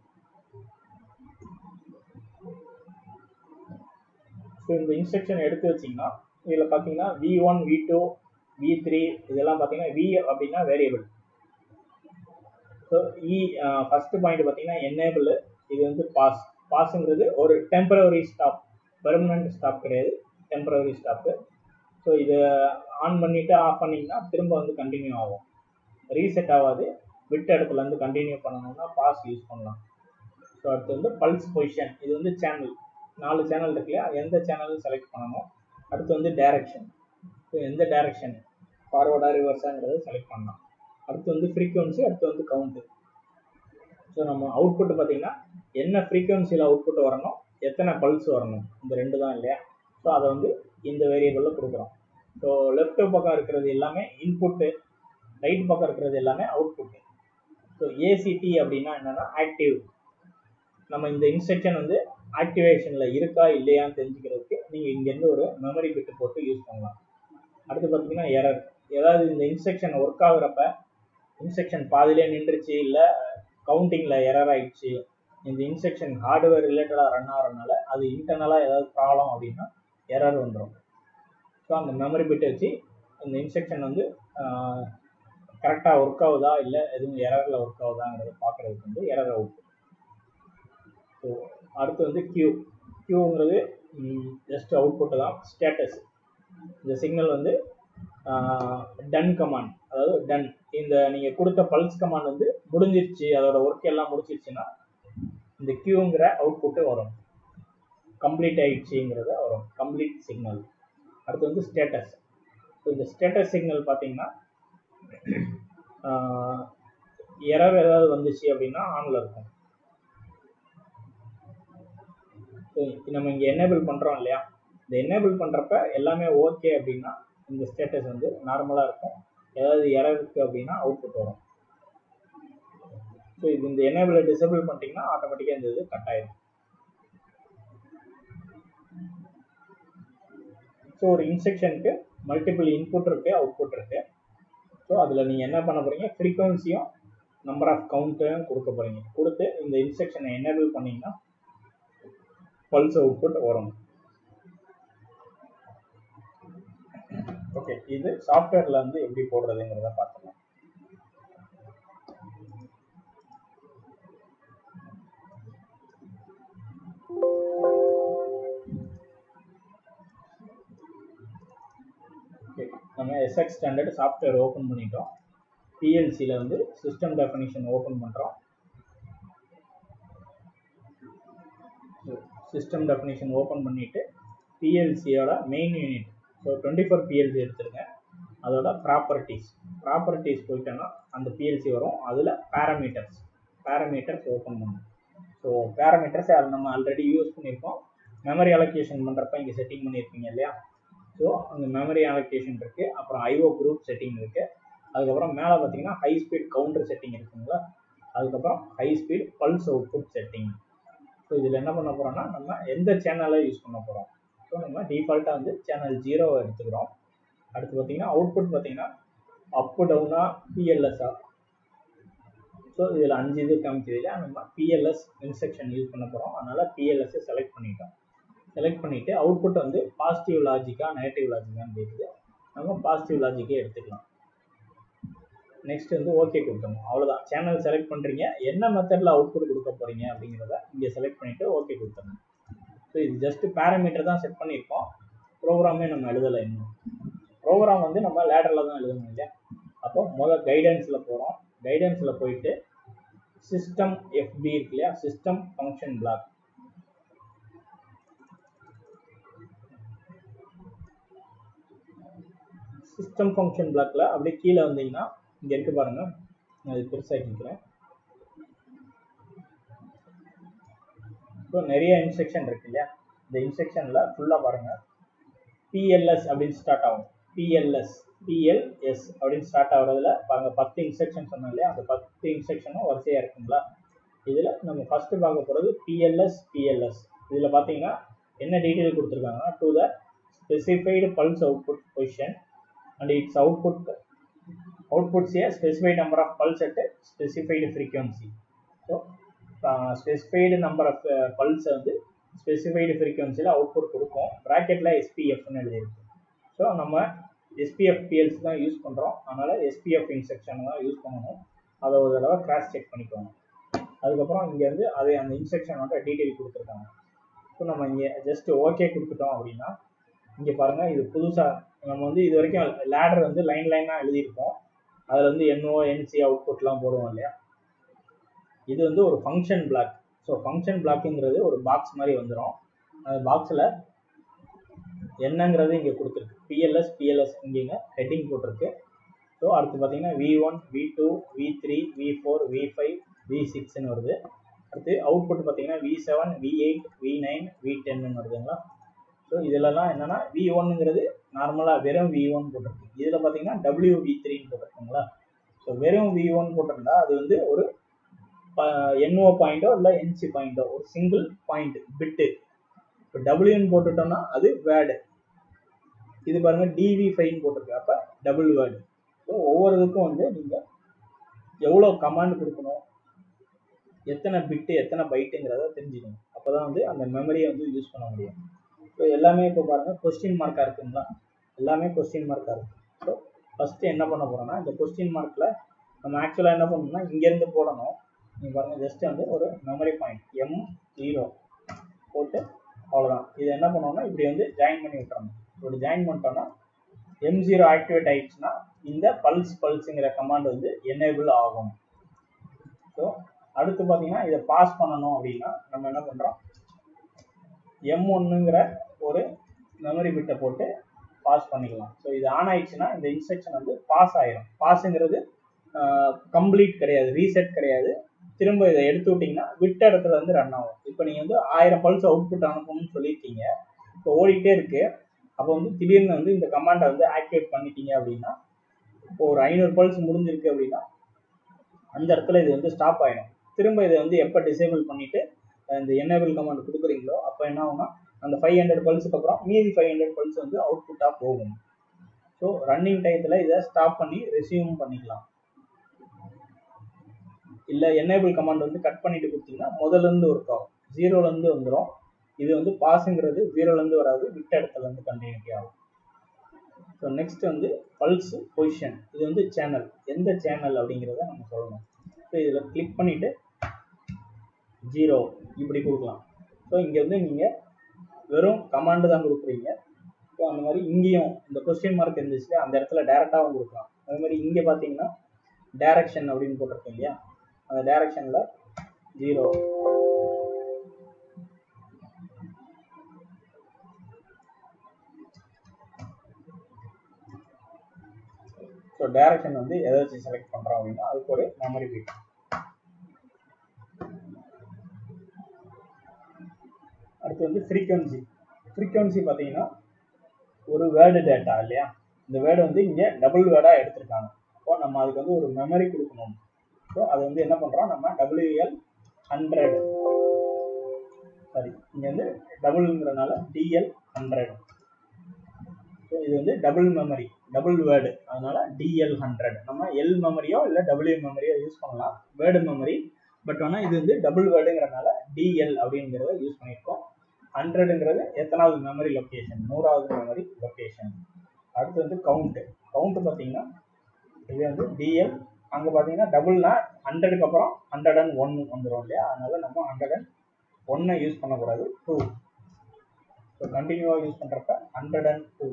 S1: ஸோ இந்த இன்ஸ்ட்ரக்ஷன் எடுத்து வச்சிங்கன்னா இதில் பார்த்தீங்கன்னா V one V two V three இதெல்லாம் பார்த்தீங்கன்னா வி அப்படின்னா வேரியபிள் ஸோ இ ஃபர்ஸ்ட் பாயிண்ட் பார்த்தீங்கன்னா என்னேபிள் இது வந்து பாஸ் பாஸுங்கிறது ஒரு டெம்பரவரி ஸ்டாப் பெர்மனன்ட் ஸ்டாப் கிடையாது டெம்பரவரி ஸ்டாப்பு ஸோ இதை ஆன் பண்ணிவிட்டு ஆஃப் பண்ணிங்கன்னா திரும்ப வந்து கண்டினியூ ஆகும் ரீசெட் ஆகாது விட்ட இடத்துல இருந்து கண்டினியூ பண்ணணும்னா பாஸ் யூஸ் பண்ணலாம் ஸோ அடுத்து வந்து பல்ஸ் பொசிஷன் இது வந்து சேனல் நாலு சேனல் இருக்கு இல்லையா எந்த சேனலும் செலக்ட் பண்ணணும் அடுத்து வந்து டைரக்ஷன் ஸோ எந்த டைரக்ஷன் ஃபார்வர்டாக ரிவர்ஸாங்கிறத செலக்ட் பண்ணலாம் அடுத்து வந்து ஃப்ரீக்குவன்சி அடுத்து வந்து கவுண்ட்டு ஸோ நம்ம அவுட்புட் பார்த்தீங்கன்னா என்ன ஃப்ரீக்குவன்சியில் அவுட்புட் வரணும் எத்தனை பல்ஸ் வரணும் இந்த ரெண்டு தான் இல்லையா ஸோ அதை வந்து இந்த வேரியபிளில் கொடுக்குறோம் ஸோ லெஃப்ட் பக்கம் இருக்கிறது எல்லாமே இன்புட்டு ரைட் பக்கம் இருக்கிறது எல்லாமே அவுட்புட்டு ஸோ ஏசிடி அப்படின்னா என்னென்னா ஆக்டிவ் நம்ம இந்த இன்ஸ்ட்ரக்ஷன் வந்து ஆக்டிவேஷனில் இருக்கா இல்லையான்னு தெரிஞ்சுக்கிறதுக்கு நீங்கள் இங்கேருந்து ஒரு மெமரி பிட்டு போட்டு யூஸ் பண்ணலாம் அடுத்து பார்த்தீங்கன்னா எரர் ஏதாவது இந்த இன்ஸ்ட்ரக்ஷன் ஒர்க் ஆகுறப்ப இன்ஸ்ட்ரக்ஷன் பாதியிலே நின்றுச்சு இல்லை கவுண்டிங்கில் எரர் ஆயிடுச்சு இந்த இன்ஸ்ட்ரக்ஷன் ஹார்ட்வேர் ரிலேட்டடாக ரன் ஆகிறதுனால அது இன்டர்னலாக ஏதாவது ப்ராப்ளம் அப்படின்னா எரர் வந்துடும் ஸோ அந்த மெமரி பிட்டை வச்சு அந்த இன்ஸ்ட்ரக்ஷன் வந்து கரெக்டாக ஒர்க் ஆகுதா இல்லை எதுவும் எரரில் ஒர்க் ஆகுதாங்கிறத பார்க்குறதுக்கு வந்து எரர் அவுட் ஸோ அடுத்து வந்து கியூ கியூங்கிறது ஜஸ்ட் அவுட்புட்டு தான் ஸ்டேட்டஸ் இந்த சிக்னல் வந்து டன் கமாண்ட் அதாவது டன் இந்த நீங்கள் கொடுத்த பல்ஸ் கமாண்ட் வந்து முடிஞ்சிருச்சு அதோட ஒர்க் எல்லாம் முடிச்சிருச்சுன்னா இந்த கியூங்கிற அவுட்புட்டு வரும் கம்ப்ளீட் ஆயிடுச்சுங்கிறது வரும் கம்ப்ளீட் சிக்னல் அடுத்து வந்து ஸ்டேட்டஸ் ஸோ இந்த ஸ்டேட்டஸ் சிக்னல் பார்த்தீங்கன்னா எரர் ஏதாவது வந்துச்சு அப்படின்னா ஆனில் இருக்கும் ஸோ நம்ம இங்கே எனேபிள் பண்ணுறோம் இல்லையா இந்த எனேபிள் பண்ணுறப்ப எல்லாமே ஓகே அப்படின்னா இந்த ஸ்டேட்டஸ் வந்து நார்மலாக இருக்கும் ஏதாவது எரர் இருக்குது அப்படின்னா அவுட்புட் வரும் ஸோ இது இந்த எனேபிளை டிசேபிள் பண்ணிட்டீங்கன்னா ஆட்டோமேட்டிக்காக இந்த இது கட் ஆயிடும் ஸோ ஒரு இன்ஸ்ட்ரக்ஷனுக்கு மல்டிபிள் இன்புட் இருக்குது அவுட்புட் இருக்குது ஸோ அதில் நீங்கள் என்ன பண்ண போகிறீங்க ஃப்ரீக்வன்சியும் நம்பர் ஆஃப் கவுண்ட்டையும் கொடுக்க போகிறீங்க கொடுத்து இந்த இன்ஸ்ட்ரக்ஷனை எனேபிள் பண்ணிங்கன்னா பல்ஸ் அவுட்புட் வரும் ஓகே இது சாஃப்ட்வேரில் வந்து எப்படி போடுறதுங்கிறத பார்த்துக்கலாம் ஓகே நம்ம எஸ்எக்ஸ் ஸ்டாண்டர்ட் சாஃப்ட்வேர் ஓப்பன் பண்ணிட்டோம் பிஎல்சியில் வந்து சிஸ்டம் டெஃபனிஷன் ஓப்பன் பண்ணுறோம் சிஸ்டம் டெஃபினிஷன் ஓப்பன் பண்ணிவிட்டு பிஎல்சியோட main unit so twenty four PLC எடுத்துருங்க அதோட ப்ராப்பர்ட்டிஸ் ப்ராப்பர்ட்டிஸ் போயிட்டோன்னா அந்த பிஎல்சி வரும் அதில் பேராமீட்டர்ஸ் பேராமீட்டர்ஸ் ஓப்பன் பண்ணும் ஸோ பேராமீட்டர்ஸ் அது நம்ம ஆல்ரெடி யூஸ் பண்ணியிருக்கோம் மெமரி அலோகேஷன் பண்ணுறப்ப இங்கே செட்டிங் பண்ணியிருப்பீங்க இல்லையா ஸோ அங்கே மெமரி அலோகேஷன் இருக்குது அப்புறம் ஐஓ குரூப் செட்டிங் இருக்குது அதுக்கப்புறம் மேலே பார்த்தீங்கன்னா ஹை ஸ்பீட் கவுண்டர் செட்டிங் இருக்குங்களா அதுக்கப்புறம் high speed pulse output setting so இதில் என்ன பண்ண போகிறோம்னா நம்ம எந்த சேனலை யூஸ் பண்ண போகிறோம் ஸோ நம்ம டிஃபால்ட்டாக வந்து சேனல் ஜீரோவை எடுத்துக்கிறோம் அடுத்து பார்த்தீங்கன்னா அவுட்புட் பார்த்தீங்கன்னா அப்பு டவுனா பிஎல்எஸ்ஆ ஸோ இதில் அஞ்சு இது காமிச்சது இல்லையா நம்ம பிஎல்எஸ் இன்ஸ்ட்ரக்ஷன் யூஸ் பண்ண போகிறோம் அதனால் பிஎல்எஸ்ஸை செலக்ட் பண்ணிட்டோம் செலக்ட் பண்ணிவிட்டு அவுட்புட் வந்து பாசிட்டிவ் லாஜிக்கா நெகட்டிவ் லாஜிக்கான்னு கேட்குது நம்ம பாசிட்டிவ் லாஜிக்கே எடுத்துக்கலாம் நெக்ஸ்ட் வந்து ஓகே கொடுத்துடணும் அவ்வளோதான் சேனல் செலக்ட் பண்ணுறீங்க என்ன மெத்தடில் அவுட்புட் கொடுக்க போகிறீங்க அப்படிங்கிறத இங்கே செலக்ட் பண்ணிவிட்டு ஓகே கொடுத்துடணும் ஸோ இது ஜஸ்ட் பேராமீட்டர் தான் செட் பண்ணியிருக்கோம் ப்ரோக்ராமே நம்ம எழுதலை இன்னும் ப்ரோக்ராம் வந்து நம்ம லேடரில் தான் எழுதணும் இல்லையா அப்போ முதல் கைடன்ஸில் போகிறோம் கைடன்ஸில் போயிட்டு சிஸ்டம் எஃபி இருக்கு இல்லையா system function block system function பிளாக்ல அப்படியே கீழே வந்தீங்கன்னா இங்க இருக்கு பாருங்க நான் இது பெருசாக்கிக்கிறேன் இப்போ நிறைய இன்ஸ்ட்ரக்ஷன் இருக்கு இல்லையா இந்த இன்ஸ்ட்ரக்ஷன்ல ஃபுல்லா பாருங்க பிஎல்எஸ் அப்படின்னு ஸ்டார்ட் ஆகும் பிஎல்எஸ் பிஎல்எஸ் அப்படின்னு ஸ்டார்ட் ஆகுறதுல பாருங்க பத்து இன்ஸ்ட்ரக்ஷன் சொன்னோம் இல்லையா அந்த பத்து இன்ஸ்ட்ரக்ஷனும் வரிசையா இருக்குங்களா இதுல நம்ம ஃபர்ஸ்ட் பார்க்க போறது பிஎல்எஸ் பிஎல்எஸ் இதுல பாத்தீங்கன்னா என்ன டீட்டெயில் கொடுத்துருக்காங்கன்னா to the specified pulse output position and it's output outputs a specified number of pulse at specified frequency so specified number of pulse வந்து ஸ்பெசிஃபைடு ஃப்ரீக்வன்சியில் அவுட்புட் கொடுக்கும் ப்ராக்கெட்டில் எஸ்பிஎஃப்னு எழுதியிருக்கு ஸோ நம்ம எஸ்பிஎஃப் பிஎல்சி தான் யூஸ் பண்ணுறோம் அதனால் எஸ்பிஎஃப் இன்ஸ்ட்ரக்ஷன் தான் யூஸ் பண்ணணும் அதை ஒரு தடவை கிராஸ் செக் பண்ணிக்கோங்க அதுக்கப்புறம் இங்கேருந்து அதே அந்த இன்ஸ்ட்ரக்ஷனோட டீட்டெயில் கொடுத்துருக்காங்க ஸோ நம்ம இங்கே ஜஸ்ட் ஓகே கொடுத்துட்டோம் அப்படின்னா இங்கே பாருங்கள் இது புதுசாக நம்ம வந்து இது வரைக்கும் லேடர் வந்து லைன் லைனாக எழுதியிருக்கோம் அதில் வந்து என்ஓ என்சி அவுட்புட்லாம் போடுவோம் இல்லையா இது வந்து ஒரு ஃபங்க்ஷன் பிளாக் ஸோ ஃபங்க்ஷன் பிளாக்குங்கிறது ஒரு பாக்ஸ் மாதிரி வந்துடும் அந்த பாக்ஸில் என்னங்கிறது இங்கே கொடுத்துருக்கு பிஎல்எஸ் பிஎல்எஸ் இங்கேங்க ஹெட்டிங் போட்டிருக்கு ஸோ அடுத்து பார்த்தீங்கன்னா V one V two V three V four V five V சிக்ஸ்னு வருது அடுத்து அவுட்புட் பார்த்தீங்கன்னா V seven V eight V nine V டென்னு வருதுங்களா ஸோ இதிலலாம் என்னன்னா வி ஒன்னுங்கிறது நார்மலாக வெறும் வி ஒன் போட்டிருக்கு இதில் பார்த்தீங்கன்னா டபிள்யூ வி த்ரீன்னு போட்டிருக்குங்களா ஸோ வெறும் வி ஒன் போட்டிருந்தா அது வந்து ஒரு என்ஓ பாயிண்டோ இல்லை என்சி பாயிண்டோ ஒரு சிங்கிள் பாயிண்ட் பிட்டு இப்போ டபிள்யூன்னு போட்டுட்டோம்னா அது வேர்டு இது பாருங்க டிவி ஃபைன்னு போட்டிருக்கு அப்போ டபுள் வேர்டு ஸோ ஒவ்வொரு இதுக்கும் வந்து நீங்கள் எவ்வளோ கமாண்ட் கொடுக்கணும் எத்தனை பிட்டு எத்தனை பைட்டுங்கிறத தெரிஞ்சுக்கணும் அப்போ தான் வந்து அந்த மெமரியை வந்து யூஸ் பண்ண முடியும் ஸோ எல்லாமே இப்போ பாருங்கள் கொஸ்டின் மார்க்காக இருக்குங்களா எல்லாமே கொஸ்டின் மார்க்காக இருக்குது ஸோ ஃபஸ்ட்டு என்ன பண்ண போகிறோம்னா இந்த கொஸ்டின் மார்க்கில் நம்ம ஆக்சுவலாக என்ன பண்ணணும்னா இங்கேருந்து போடணும் நீங்கள் பாருங்கள் ஜஸ்ட் வந்து ஒரு மெமரி பாயிண்ட் எம் ஜீரோ போட்டு அவ்வளோதான் இதை என்ன பண்ணோம்னா இப்படி வந்து ஜாயின் பண்ணி விட்டுறணும் இப்படி ஜாயின் பண்ணிட்டோம்னா எம் ஜீரோ ஆக்டிவேட் ஆயிடுச்சுன்னா இந்த பல்ஸ் பல்ஸுங்கிற கமாண்ட் வந்து எனேபிள் ஆகும் ஸோ அடுத்து பார்த்தீங்கன்னா இதை பாஸ் பண்ணணும் அப்படின்னா நம்ம என்ன பண்ணுறோம் எம் ஒன்னுங்கிற ஒரு மெமரி பிட்டை போட்டு பாஸ் பண்ணிக்கலாம் ஸோ இது ஆன் ஆயிடுச்சுன்னா இந்த இன்ஸ்ட்ரக்ஷன் வந்து பாஸ் ஆயிரும் பாஸுங்கிறது கம்ப்ளீட் கிடையாது ரீசெட் கிடையாது திரும்ப இதை எடுத்து விட்டிங்கன்னா விட்ட இடத்துல வந்து ரன் ஆகும் இப்போ நீங்கள் வந்து ஆயிரம் பல்ஸ் அவுட்புட் அனுப்பணும்னு சொல்லியிருக்கீங்க இப்போ ஓடிட்டே இருக்கு அப்போ வந்து திடீர்னு வந்து இந்த கமாண்டை வந்து ஆக்டிவேட் பண்ணிட்டீங்க அப்படின்னா இப்போ ஒரு ஐநூறு பல்ஸ் முடிஞ்சிருக்கு அப்படின்னா அந்த இடத்துல இது வந்து ஸ்டாப் ஆயிடும் திரும்ப இதை வந்து எப்போ டிசேபிள் பண்ணிட்டு இந்த என்னேபிள் கமாண்ட் கொடுக்குறீங்களோ அப்போ என்ன ஆகும்னா அந்த ஃபைவ் ஹண்ட்ரட் பல்ஸுக்கு அப்புறம் மீதி ஃபைவ் ஹண்ட்ரட் பல்ஸ் வந்து அவுட்புட்டாக போகும் ஸோ ரன்னிங் டயத்தில் இதை ஸ்டாப் பண்ணி ரெசியூம் பண்ணிக்கலாம் இல்லை என்னேபிள் கமாண்ட் வந்து கட் பண்ணிட்டு கொடுத்தீங்கன்னா முதல்லேருந்து ஒர்க் ஆகும் ஜீரோலேருந்து வந்துடும் இது வந்து பாஸுங்கிறது ஜீரோலேருந்து வராது விட்ட இடத்துல இருந்து கண்டினியூட்டி ஆகும் ஸோ நெக்ஸ்ட் வந்து பல்ஸ் பொசிஷன் இது வந்து சேனல் எந்த சேனல் அப்படிங்கிறத நம்ம சொல்லணும் ஸோ இதில் கிளிக் பண்ணிவிட்டு ஜீரோ இப்படி கொடுக்கலாம் ஸோ இங்கே வந்து நீங்கள் வெறும் கமாண்டு தான் கொடுக்குறீங்க ஸோ அந்த மாதிரி இங்கேயும் இந்த கொஸ்டின் மார்க் இருந்துச்சு அந்த இடத்துல டேரெக்டாகவும் கொடுக்கலாம் அதே மாதிரி இங்கே பார்த்தீங்கன்னா டைரக்ஷன் அப்படின்னு போட்டிருக்கோம் இல்லையா அந்த டைரக்ஷனில் ஜீரோ ஸோ டைரக்ஷன் வந்து எதை வச்சு செலக்ட் பண்ணுறோம் அப்படின்னா அதுக்கு ஒரு மெமரி பிட் அடுத்து வந்து ஃப்ரீக்வன்சி ஃப்ரீக்வன்சி பார்த்தீங்கன்னா ஒரு வேர்டு டேட்டா இல்லையா இந்த வேர்டு வந்து இங்கே டபுள் வேர்டாக எடுத்திருக்காங்க இப்போ நம்ம அதுக்கு வந்து ஒரு மெமரி கொடுக்கணும் ஸோ அது வந்து என்ன பண்ணுறோம் நம்ம டபிள்யூஎல் ஹண்ட்ரட் சாரி இங்கே வந்து டபுள்ங்கிறனால டிஎல் ஹண்ட்ரட் ஸோ இது வந்து டபுள் மெமரி டபுள் வேர்டு அதனால டிஎல் ஹண்ட்ரட் நம்ம எல் மெமரியோ இல்லை டபிள்யூ மெமரியோ யூஸ் பண்ணலாம் வேர்டு மெமரி பட் ஆனால் இது வந்து டபுள் வேர்டுங்கிறனால டிஎல் அப்படிங்கிறத யூஸ் பண்ணியிருக்கோம் ஹண்ட்ரடுங்கிறது எத்தனாவது மெமரி லொக்கேஷன் நூறாவது மெமரி லொக்கேஷன் அடுத்து வந்து கவுண்ட்டு கவுண்ட்டு பார்த்தீங்கன்னா இது வந்து டிஎல் அங்கே பார்த்தீங்கன்னா டபுள்னா ஹண்ட்ரடுக்கு அப்புறம் ஹண்ட்ரட் அண்ட் ஒன் வந்துடும் இல்லையா அதனால நம்ம ஹண்ட்ரட் அண்ட் ஒன்னை யூஸ் பண்ணக்கூடாது டூ ஸோ கண்டினியூவாக யூஸ் பண்ணுறப்ப ஹண்ட்ரட் அண்ட் டூ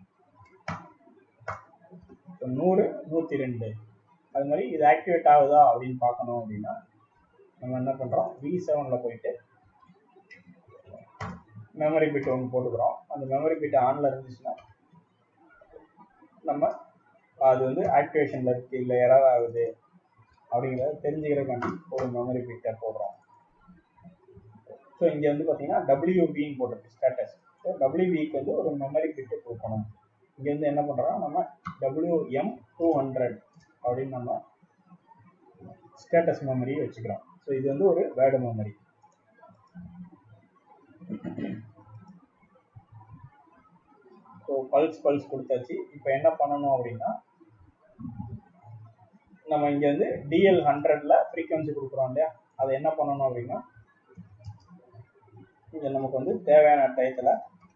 S1: ஸோ நூறு நூற்றி ரெண்டு அது மாதிரி இது ஆக்டிவேட் ஆகுதா அப்படின்னு பார்க்கணும் அப்படின்னா நம்ம என்ன பண்ணுறோம் வி செவனில் போயிட்டு மெமரி பிட் ஒன்று போட்டுக்கிறோம் அந்த மெமரி பிட் ஆனில் இருந்துச்சுன்னா நம்ம அது வந்து ஆக்டிவேஷனில் இருக்குது இல்லை எரர் ஆகுது அப்படிங்கிறத தெரிஞ்சுக்கிறதுக்காண்டி ஒரு மெமரி பிட்டை போடுறோம் ஸோ இங்கே வந்து பார்த்தீங்கன்னா டபிள்யூபின்னு போட்டிருக்கு ஸ்டேட்டஸ் ஸோ டபிள்யூபிக்கு வந்து ஒரு மெமரி பிட்டு கொடுக்கணும் இங்கேருந்து என்ன பண்ணுறோம் நம்ம டபிள்யூஎம் டூ ஹண்ட்ரட் அப்படின்னு நம்ம ஸ்டேட்டஸ் மெமரி வச்சுக்கிறோம் ஸோ இது வந்து ஒரு word memory so pulse pulse கொடுத்தாச்சு இப்போ என்ன பண்ணணும் அப்படின்னா நம்ம இங்கே வந்து டிஎல் ஹண்ட்ரட்ல ஃப்ரீக்வன்சி கொடுக்குறோம் இல்லையா அதை என்ன பண்ணணும் அப்படின்னா இங்கே நமக்கு வந்து தேவையான டயத்தில்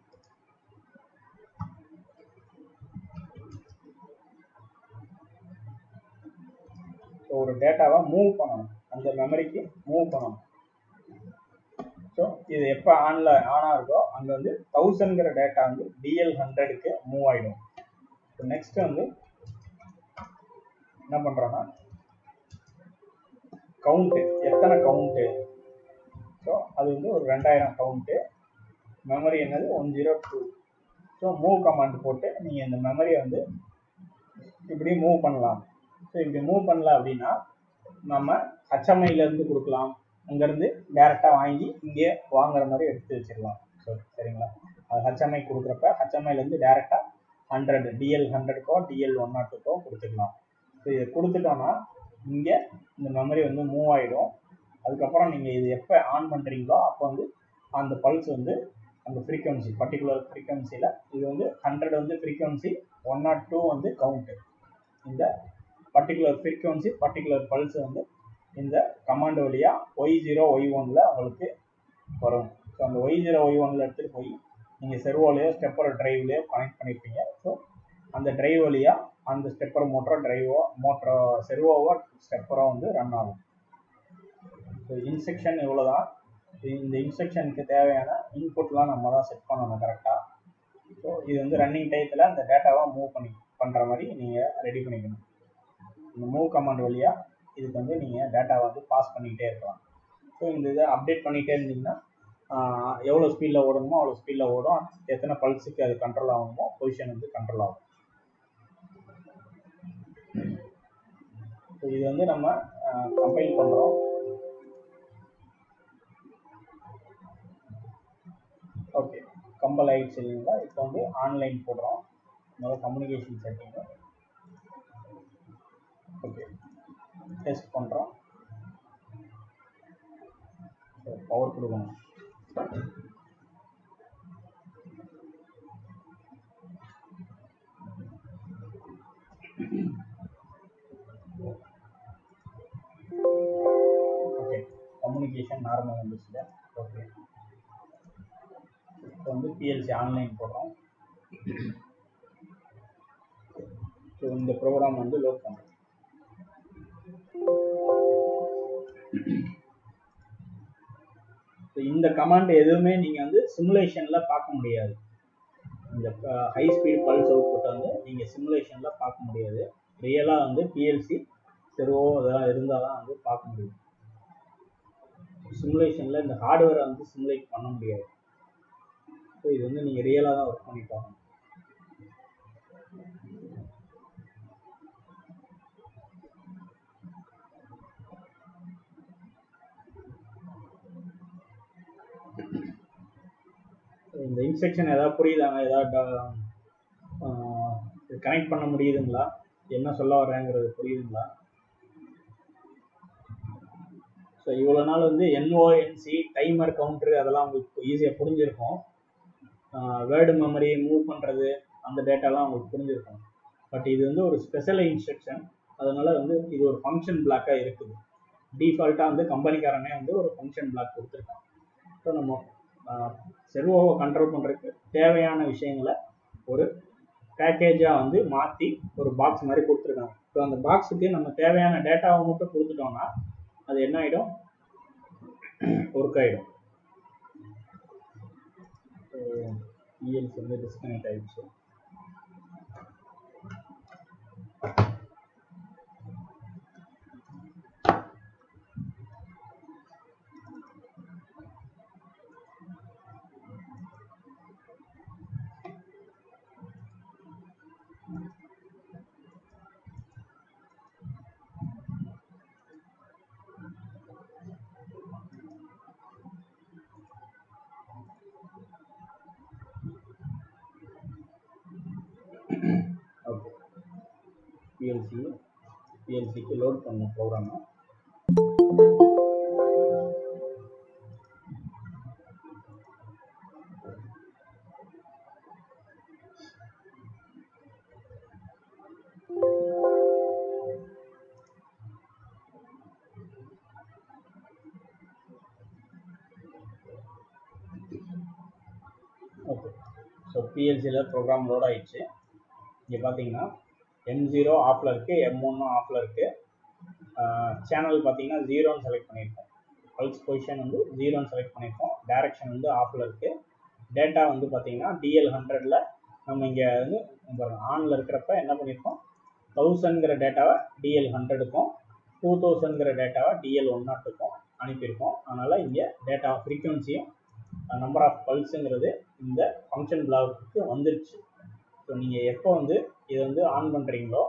S1: ஸோ ஒரு டேட்டாவை மூவ் பண்ணணும் அந்த மெமரிக்கு மூவ் பண்ணணும் ஸோ இது எப்போ ஆனில் ஆனாக இருக்கோ அங்கே வந்து தௌசண்ட்ங்கிற டேட்டா வந்து டிஎல் ஹண்ட்ரடுக்கு மூவ் ஆகிடும் ஸோ நெக்ஸ்ட் வந்து என்ன பண்ணுறோன்னா கவுண்ட்டு எத்தனை கவுண்ட்டு ஸோ அது வந்து ஒரு ரெண்டாயிரம் கவுண்ட்டு மெமரி என்னது one zero two so move command போட்டு நீங்கள் இந்த மெமரியை வந்து இப்படி மூவ் பண்ணலாம் ஸோ இப்படி மூவ் பண்ணல அப்படின்னா நம்ம ஹச்எம்ஐலேருந்து கொடுக்கலாம் அங்கேருந்து டேரெக்டாக வாங்கி இங்கே வாங்குற மாதிரி எடுத்து வச்சிடலாம் ஸோ சரிங்களா அது ஹச்எம்ஐ கொடுக்குறப்ப ஹச்எம்ஐலேருந்து டேரெக்டாக ஹண்ட்ரட் டிஎல் ஹண்ட்ரடுக்கோ டிஎல் ஒன் நாட்டுக்கோ கொடுத்துக்கலாம் ஸோ இதை கொடுத்துட்டோன்னா இங்கே இந்த மெமரி வந்து மூவ் ஆகிடும் அதுக்கப்புறம் நீங்கள் இது எப்போ ஆன் பண்ணுறீங்களோ அப்போ வந்து அந்த பல்ஸ் வந்து அந்த ஃப்ரீக்வன்சி பர்டிகுலர் ஃப்ரீக்வன்சியில் இது வந்து ஹண்ட்ரட் வந்து ஃப்ரீக்வன்சி ஒன் நாட் டூ வந்து கவுண்ட்டு இந்த பர்டிகுலர் ஃப்ரீக்வன்சி பர்டிகுலர் பல்ஸ் வந்து இந்த கமாண்ட் வழியாக ஒய் ஜீரோ ஒய் ஒனில் உங்களுக்கு வரும் ஸோ அந்த ஒய் ஜீரோ ஒய் ஒனில் எடுத்துகிட்டு போய் நீங்கள் செர்வோலையோ ஸ்டெப்பர் டிரைவ்லையோ கனெக்ட் பண்ணியிருப்பீங்க ஸோ அந்த டிரைவ் வழியாக அந்த ஸ்டெப்பர் மோட்டரோ டிரைவோ மோட்டரோ செர்வோவோ ஸ்டெப்பரோ வந்து ரன் ஆகும் ஸோ இன்ஸ்ட்ரக்ஷன் இவ்வளோ தான் இந்த இன்ஸ்ட்ரக்ஷனுக்கு தேவையான இன்புட்லாம் நம்ம தான் செட் பண்ணணும் கரெக்டாக ஸோ இது வந்து ரன்னிங் டயத்தில் அந்த டேட்டாவை மூவ் பண்ணி பண்ணுற மாதிரி நீங்கள் ரெடி பண்ணிக்கணும் இந்த மூவ் கமாண்ட் வழியாக இதுக்கு வந்து நீங்கள் டேட்டாவை வந்து பாஸ் பண்ணிக்கிட்டே இருக்கலாம் ஸோ இந்த இதை அப்டேட் பண்ணிகிட்டே இருந்தீங்கன்னா எவ்வளோ ஸ்பீடில் ஓடணுமோ அவ்வளோ ஸ்பீடில் ஓடும் எத்தனை பல்ஸுக்கு அது கண்ட்ரோல் ஆகணுமோ பொசிஷன் வந்து கண்ட்ரோல் ஆகும் ஸோ இது வந்து நம்ம கம்பைல் பண்ணுறோம் ஓகே கம்பல் ஆகிடுச்சு இல்லைங்களா இப்போ வந்து ஆன்லைன் போடுறோம் முதல்ல கம்யூனிகேஷன் செட்டிங்கு ஓகே டெஸ்ட் பண்ணுறோம் பவர் கொடுக்கணும் ஓகே கம்யூனிகேஷன் நார்மல் வந்துச்சுல ஓகே இப்போ வந்து பிஎல்சி ஆன்லைன் போடுறோம் ஸோ இந்த ப்ரோக்ராம் வந்து லோட் பண்ணுறோம் இந்த கமாண்ட் எதுவுமே நீங்கள் வந்து சிமுலேஷனில் பார்க்க முடியாது இந்த ஹை ஸ்பீட் பல்ஸ் அவுட்புட் வந்து நீங்கள் சிமுலேஷனில் பார்க்க முடியாது ரியலாக வந்து பிஎல்சி செருவோ இதெல்லாம் இருந்தால் தான் வந்து பார்க்க முடியும் சிமுலேஷனில் இந்த ஹார்ட்வேரை வந்து சிமுலேட் பண்ண முடியாது ஸோ இது வந்து நீங்கள் ரியலாக தான் ஒர்க் பண்ணி பார்க்கணும் இந்த இன்ஸ்ட்ரக்ஷன் ஏதாவது புரியுதாங்க ஏதாவது கனெக்ட் பண்ண முடியுதுங்களா என்ன சொல்ல வர்றேங்கிறது புரியுதுங்களா ஸோ இவ்வளோ நாள் வந்து என்ஓஎன்சி டைமர் கவுண்டரு அதெல்லாம் உங்களுக்கு ஈஸியாக புரிஞ்சிருக்கும் வேர்டு மெமரி மூவ் பண்ணுறது அந்த டேட்டாலாம் உங்களுக்கு புரிஞ்சிருக்கும் பட் இது வந்து ஒரு ஸ்பெஷல் இன்ஸ்ட்ரக்ஷன் அதனால் வந்து இது ஒரு ஃபங்க்ஷன் பிளாக்காக இருக்குது டிஃபால்ட்டாக வந்து கம்பெனிக்காரனே வந்து ஒரு ஃபங்க்ஷன் பிளாக் கொடுத்துருக்கான் ஸோ நம்ம செர்வோவை கண்ட்ரோல் பண்ணுறதுக்கு தேவையான விஷயங்களை ஒரு பேக்கேஜாக வந்து மாற்றி ஒரு பாக்ஸ் மாதிரி கொடுத்துருக்காங்க ஸோ அந்த பாக்ஸுக்கு நம்ம தேவையான டேட்டாவை மட்டும் கொடுத்துட்டோம்னா அது என்ன ஆகிடும் ஒர்க் ஆகிடும் இஎல்சி வந்து டிஸ்கனெக்ட் ஆகிடுச்சு பிஎல்சி பிஎல்சிக்கு லோட் பண்ணணும் ப்ரோக்ராமை ஓகே ஸோ பிஎல்சியில் ப்ரோக்ராம் லோட் ஆயிடுச்சு இங்கே பார்த்தீங்கன்னா எம் ஜீரோ ஆஃபில் இருக்குது எம் ஒன்னும் ஆஃபில் இருக்குது சேனல் பார்த்தீங்கன்னா ஜீரோன்னு செலக்ட் பண்ணியிருக்கோம் பல்ஸ் பொசிஷன் வந்து ஜீரோன்னு செலக்ட் பண்ணியிருக்கோம் டைரக்ஷன் வந்து ஆஃபில் இருக்குது டேட்டா வந்து பார்த்தீங்கன்னா டிஎல் ஹண்ட்ரடில் நம்ம இங்கே வந்து பாருங்க ஆனில் இருக்கிறப்ப என்ன பண்ணியிருக்கோம் தௌசண்ட்ங்கிற டேட்டாவை டிஎல் ஹண்ட்ரடுக்கும் டூ தௌசண்ட்ங்கிற டேட்டாவை டிஎல் ஒன் நாட்டுக்கும் அனுப்பியிருக்கோம் அதனால் இங்கே டேட்டா ஃப்ரீக்வன்சியும் நம்பர் ஆஃப் பல்ஸுங்கிறது இந்த ஃபங்க்ஷன் பிளாக்கு வந்துருச்சு ஸோ நீங்கள் எப்போ வந்து இதை வந்து ஆன் பண்ணுறீங்களோ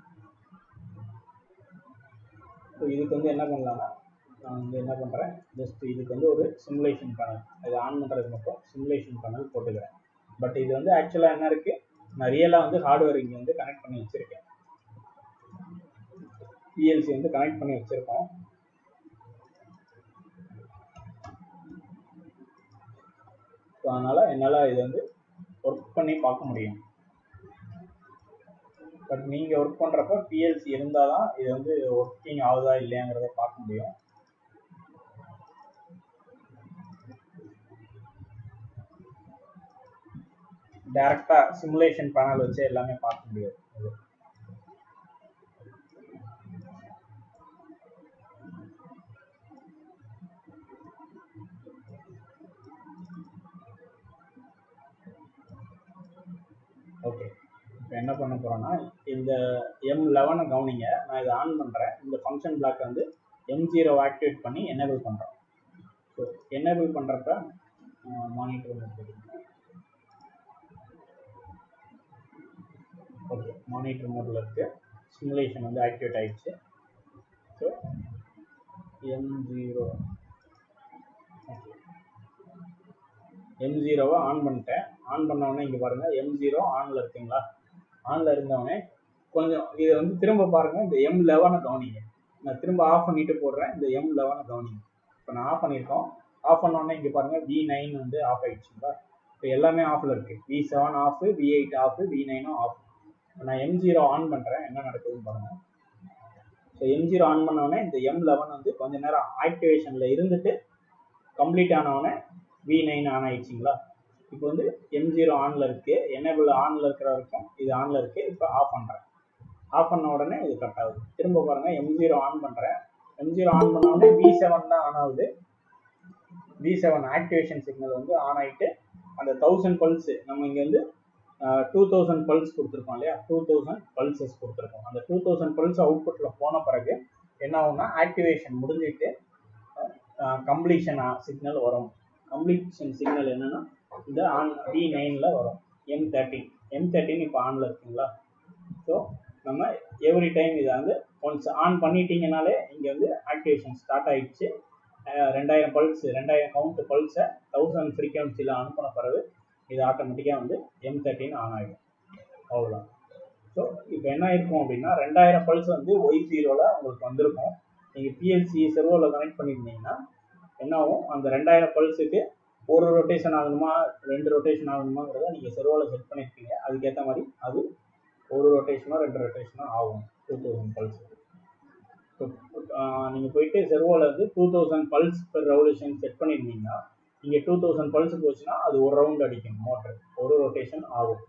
S1: ஸோ இதுக்கு வந்து என்ன பண்ணலாம்னா நான் வந்து என்ன பண்ணுறேன் ஜஸ்ட் இதுக்கு வந்து ஒரு சிமுலேஷன் பேனல் இது ஆன் பண்ணுறதுக்கு மட்டும் சிமுலேஷன் பேனல் போட்டுக்கிறேன் பட் இது வந்து ஆக்சுவலாக என்ன இருக்குது நான் ரியலாக வந்து ஹார்ட்வேர் இங்கே வந்து கனெக்ட் பண்ணி வச்சுருக்கேன் பிஎல்சி வந்து கனெக்ட் பண்ணி வச்சுருக்கோம் ஸோ அதனால் என்னால் இது வந்து ஒர்க் பண்ணி பார்க்க முடியும் பட் நீங்கள் ஒர்க் பண்ணுறப்ப பிஎல்சி இருந்தால் தான் இது வந்து ஒர்க்கிங் ஆகுதா இல்லையாங்கிறத பார்க்க முடியும் டேரெக்டாக சிமுலேஷன் பேனல் வச்சு எல்லாமே பார்க்க முடியாது இது ஓகே இப்போ என்ன பண்ண போகிறோன்னா இந்த எம் லெவனை கவனிங்க நான் இதை ஆன் பண்ணுறேன் இந்த ஃபங்க்ஷன் பிளாக் வந்து எம் ஜீரோ ஆக்டிவேட் பண்ணி எனேபிள் பண்ணுறோம் ஸோ எனேபிள் பண்ணுறப்ப மானிட்டர் ஓகே மானிட்டர் மோடில் இருக்குது சிமுலேஷன் வந்து ஆக்டிவேட் ஆகிடுச்சு so M zero okay M ஜீரோவை ஆன் பண்ணிட்டேன் ஆன் பண்ணவொடனே இங்கே பாருங்கள் எம் ஜீரோ ஆனில் இருக்குங்களா ஆனில் இருந்தவொடனே கொஞ்சம் இதை வந்து திரும்ப பாருங்கள் இந்த எம் லெவனை கவனிங்க நான் திரும்ப ஆஃப் பண்ணிட்டு போடுறேன் இந்த எம் லெவனை கவனிங்க இப்போ நான் ஆஃப் பண்ணியிருக்கோம் ஆஃப் பண்ணோடனே இங்கே பாருங்கள் வி நைன் வந்து ஆஃப் ஆகிடுச்சுங்களா இப்போ எல்லாமே ஆஃபில் இருக்குது V seven off V eight off V நைனும் ஆஃப் நான் எம் ஜீரோ ஆன் பண்ணுறேன் என்ன நடக்குதுன்னு பாருங்கள் ஸோ எம் ஜீரோ ஆன் பண்ணோடனே இந்த எம் லெவன் வந்து கொஞ்ச நேரம் ஆக்டிவேஷனில் இருந்துட்டு கம்ப்ளீட் ஆனவுடனே வி நைன் ஆன் ஆயிடுச்சிங்களா இப்போ வந்து எம் ஜீரோ ஆனில் இருக்குது எனேபிள் ஆனில் இருக்கிற வரைக்கும் இது ஆனில் இருக்குது இப்போ ஆஃப் பண்ணுறேன் ஆஃப் பண்ண உடனே இது கட் ஆகுது திரும்ப பாருங்கள் எம் ஜீரோ ஆன் பண்ணுறேன் எம் ஜீரோ ஆன் பண்ண உடனே வி செவன் தான் ஆன் ஆகுது வி செவன் ஆக்டிவேஷன் சிக்னல் வந்து ஆன் ஆகிட்டு அந்த தௌசண்ட் பல்ஸ் நம்ம இங்கே வந்து டூ தௌசண்ட் பல்ஸ் கொடுத்துருக்கோம் இல்லையா டூ தௌசண்ட் பல்சஸ் கொடுத்துருக்கோம் அந்த டூ தௌசண்ட் பல்ஸ் அவுட்புட்டில் போன பிறகு என்ன ஆகும்னா ஆக்டிவேஷன் முடிஞ்சிட்டு கம்ப்ளீஷன் சிக்னல் வரும் கம்ப்ளீஷன் சிக்னல் என்னன்னா இந்த ஆன் டி நைனில் வரும் எம் தேர்ட்டின் எம் தேர்ட்டின் இப்போ ஆனில் இருக்குங்களா ஸோ நம்ம எவ்ரி டைம் இதை வந்து ஒன்ஸ் ஆன் பண்ணிட்டீங்கனாலே இங்கே வந்து ஆக்டிவேஷன் ஸ்டார்ட் ஆயிடுச்சு ரெண்டாயிரம் பல்ஸ் ரெண்டாயிரம் கவுண்ட் பல்ஸை தௌசண்ட் ஃப்ரீக்வன்சியில் அனுப்பின பிறகு இது ஆட்டோமேட்டிக்காக வந்து எம் தேர்ட்டின் ஆன் ஆகிடும் அவ்வளோதான் ஸோ இப்போ என்ன இருக்கும் அப்படின்னா ரெண்டாயிரம் பல்ஸ் வந்து ஒய் ஜீரோவில் உங்களுக்கு வந்திருக்கும் நீங்கள் பிஎல்சி செர்வோவில் கனெக்ட் பண்ணியிருந்தீங்கன்னா என்ன ஆகும் அந்த ரெண்டாயிரம் பல்ஸுக்கு ஒரு ரொட்டேஷன் ஆகணுமா ரெண்டு ரொட்டேஷன் ஆகணுமாங்கிறத நீங்கள் செர்வோவில் செட் பண்ணியிருக்கீங்க அதுக்கேற்ற மாதிரி அது ஒரு ரொட்டேஷனோ ரெண்டு ரொட்டேஷனோ ஆகும் டூ தௌசண்ட் பல்ஸ் ஸோ நீங்கள் போயிட்டு செர்வோவில் வந்து two thousand pulse per revolution set பண்ணியிருந்தீங்கன்னா நீங்கள் டூ தௌசண்ட் பல்ஸ் போச்சுன்னா அது ஒரு ரவுண்ட் அடிக்கும் மோட்டர் ஒரு ரொட்டேஷன் ஆகும்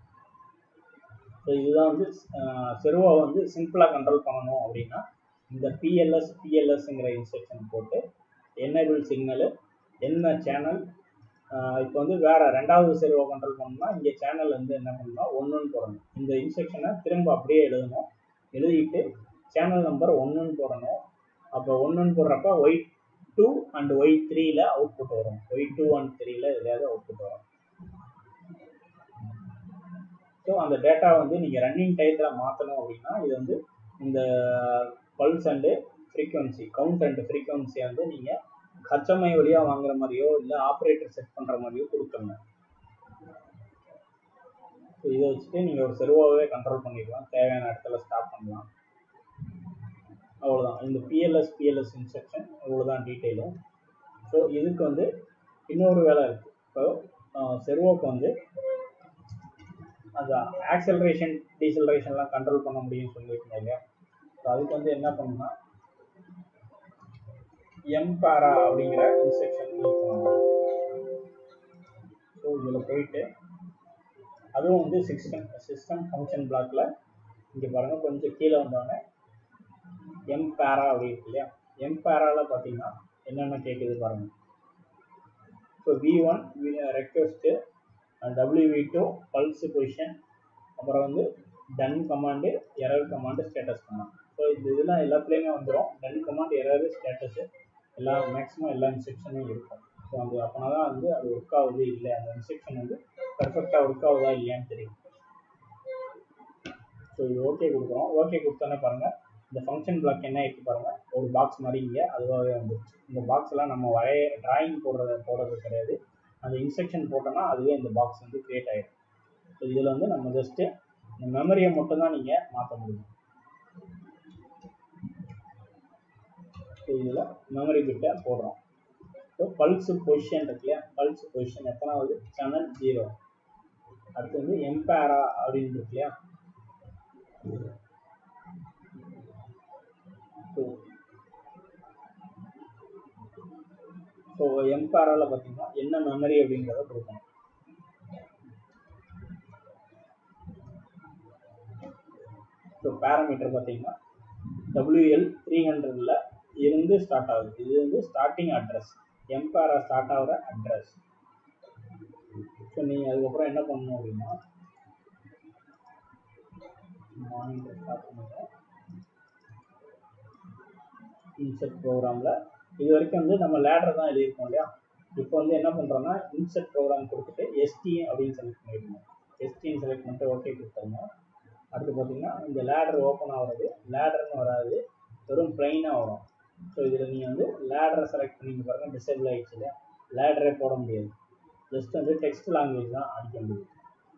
S1: ஸோ இதுதான் வந்து செர்வோ வந்து சிம்பிளாக கண்ட்ரோல் பண்ணணும் அப்படின்னா இந்த பிஎல்எஸ் பிஎல்எஸ்ங்கிற இன்ஸ்ட்ரக்ஷன் போட்டு என்னபிள் சிக்னலு என்ன சேனல் இப்போ வந்து வேற ரெண்டாவது செர்வோ கண்ட்ரோல் பண்ணணும்னா இங்கே சேனல் வந்து என்ன பண்ணணும் ஒன்றுன்னு போடணும் இந்த இன்ஸ்ட்ரக்ஷனை திரும்ப அப்படியே எழுதணும் எழுதிட்டு சேனல் நம்பர் ஒன்றுன்னு போடணும் அப்போ ஒன்றுன்னு போடுறப்ப ஒய் டூ அண்ட் ஒய் த்ரீல அவுட்புட் வரும் ஒய் டூ அண்ட் த்ரீல எதையாவது அவுட்புட் வரும் ஸோ அந்த டேட்டா வந்து நீங்கள் ரன்னிங் டயத்தில் மாற்றணும் அப்படின்னா இது வந்து இந்த pulse and frequency count and ஃப்ரீக்வன்சியை வந்து நீங்கள் ஹச்எம்ஐ வழியாக வாங்குற மாதிரியோ இல்லை ஆப்ரேட்டர் செட் பண்ணுற மாதிரியோ கொடுத்துருங்க ஸோ இதை வச்சுட்டு நீங்கள் ஒரு செர்வோவே கண்ட்ரோல் பண்ணிடலாம் தேவையான இடத்துல ஸ்டாப் பண்ணலாம் அவ்வளோதான் இந்த பிஎல்எஸ் பிஎல்எஸ் இன்ஸ்ட்ரக்ஷன் இவ்வளோதான் டீட்டெயிலு ஸோ இதுக்கு வந்து இன்னொரு வேலை இருக்குது இப்போ செர்வோக்கு வந்து அந்த ஆக்சலரேஷன் டீசலரேஷன்லாம் கண்ட்ரோல் பண்ண முடியும்னு சொல்லியிருக்கேன் இல்லையா ஸோ அதுக்கு வந்து என்ன பண்ணணும்னா எம்பாரா அப்படிங்கிற இன்ஸ்ட்ரக்ஷன் யூஸ் பண்ணணும் ஸோ இதில் போயிட்டு அதுவும் வந்து சிஸ்டம் சிஸ்டம் ஃபங்க்ஷன் பிளாக்ல இங்கே பாருங்கள் கொஞ்சம் கீழே வந்தோடனே எம் பேரா அப்படி இருக்கு இல்லையா எம் பேராவில் பார்த்தீங்கன்னா என்னென்ன கேட்குது பாருங்கள் so V one request WV two pulse position அப்புறம் வந்து done command error command status command so இந்த இதெல்லாம் எல்லாத்துலேயுமே வந்துடும் டன் கமாண்ட் எரர் ஸ்டேட்டஸு எல்லா மேக்ஸிமம் எல்லா இன்ஸ்ட்ரக்ஷனும் இருக்கும் ஸோ அந்த அப்போனா தான் வந்து அது ஒர்க் ஆகுது இல்லை அந்த இன்ஸ்ட்ரக்ஷன் வந்து பர்ஃபெக்டாக ஒர்க் ஆகுதா இல்லையான்னு தெரியும் ஸோ இது ஓகே கொடுக்குறோம் ஓகே கொடுத்தோன்னே பாருங்கள் இந்த ஃபங்க்ஷன் பிளாக் என்ன இருக்கு பாருங்கள் ஒரு பாக்ஸ் மாதிரி இங்கே அதுவாகவே வந்துருச்சு இந்த பாக்ஸ்லாம் நம்ம வரைய டிராயிங் போடுறது போடுறது கிடையாது அந்த இன்ஸ்ட்ரக்ஷன் போட்டோன்னா அதுவே இந்த பாக்ஸ் வந்து க்ரியேட் ஆகிடும் ஸோ இதில் வந்து நம்ம ஜஸ்ட்டு இந்த மெமரியை மட்டும்தான் நீங்கள் மாற்ற முடியும் ஸோ இதில் மெமரி பிட்டை போடுறோம் ஸோ பல்ஸ் பொசிஷன் இருக்கு இல்லையா பல்ஸ் பொசிஷன் எத்தனாவது சேனல் ஜீரோ அடுத்து வந்து எம்பேரா அப்படின்னு இருக்கு இல்லையா ஸோ ஸோ எம்பேராவில் பார்த்தீங்கன்னா என்ன மெமரி அப்படிங்கிறத கொடுக்கணும் ஸோ பேராமீட்டர் பார்த்தீங்கன்னா டபிள்யூஎல் த்ரீ ஹண்ட்ரடில் இருந்து ஸ்டார்ட் ஆகுது இது வந்து ஸ்டார்டிங் அட்ரஸ் எம்பேரா ஸ்டார்ட் ஆகிற அட்ரஸ் ஸோ நீங்கள் அதுக்கப்புறம் என்ன பண்ணணும் அப்படின்னா மானிட்டர் ஸ்டார்ட் பண்ணுங்க இன்செட் ப்ரோக்ராமில் இது வரைக்கும் வந்து நம்ம லேடர் தான் எழுதியிருக்கோம் இல்லையா இப்போ வந்து என்ன பண்ணுறோம்னா இன்செட் ப்ரோக்ராம் கொடுத்துட்டு எஸ்டி அப்படின்னு செலக்ட் பண்ணிடணும் எஸ்டின்னு செலக்ட் பண்ணிட்டு ஓகே கொடுத்துருங்க அடுத்து பார்த்தீங்கன்னா இந்த லேடர் ஓப்பன் ஆகிறது லேடர்னு வராது வெறும் ப்ளைனாக வரும் ஸோ இதில் நீங்கள் வந்து லேடரை செலக்ட் பண்ணி பாருங்கள் டிசேபிள் ஆகிடுச்சு இல்லையா லேடரே போட முடியாது ஜஸ்ட் வந்து டெக்ஸ்ட் லாங்குவேஜ் தான் அடிக்க முடியும்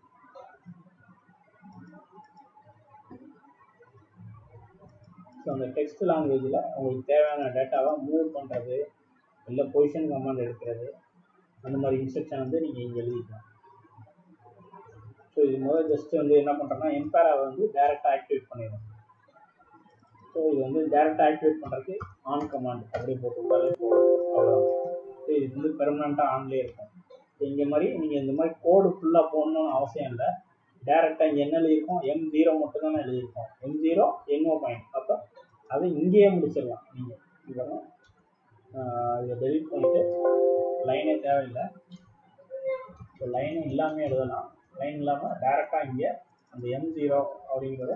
S1: ஸோ அந்த டெக்ஸ்ட் லாங்குவேஜில் உங்களுக்கு தேவையான டேட்டாவை மூவ் பண்ணுறது இல்லை பொசிஷன் கமாண்ட் எடுக்கிறது அந்த மாதிரி இன்ஸ்ட்ரக்ஷன் வந்து நீங்கள் இங்கே எழுதிக்கலாம் ஸோ இது முதல்ல ஜஸ்ட் வந்து என்ன பண்ணுறோன்னா எம்பேராவை வந்து டேரெக்டாக ஆக்டிவேட் பண்ணிடும் ஸோ இது வந்து டேரெக்டாக ஆக்டிவேட் பண்ணுறதுக்கு ஆன் கமாண்ட் அப்படியே போட்டு விட்டாலே போதும் அவ்வளோதான் ஸோ இது வந்து பெர்மனண்ட்டாக ஆன்லேயே இருக்கும் ஸோ இங்கே மாதிரி நீங்கள் இந்த மாதிரி கோடு ஃபுல்லாக போடணும்னு அவசியம் இல்லை டேரெக்டாக இங்கே என்ன எழுதியிருக்கோம் எம் ஜீரோ மட்டும் தானே எழுதியிருக்கோம் எம் ஜீரோ என்ஓ பாயிண்ட் அப்போ அதை இங்கேயே முடிச்சிடலாம் நீங்கள் இது இதை டெலிட் பண்ணிவிட்டு லைனே தேவையில்லை ஸோ லைனும் இல்லாமல் எழுதலாம் லைன் இல்லாமல் டேரெக்டாக இங்கே அந்த எம் ஜீரோ அப்படிங்கிறத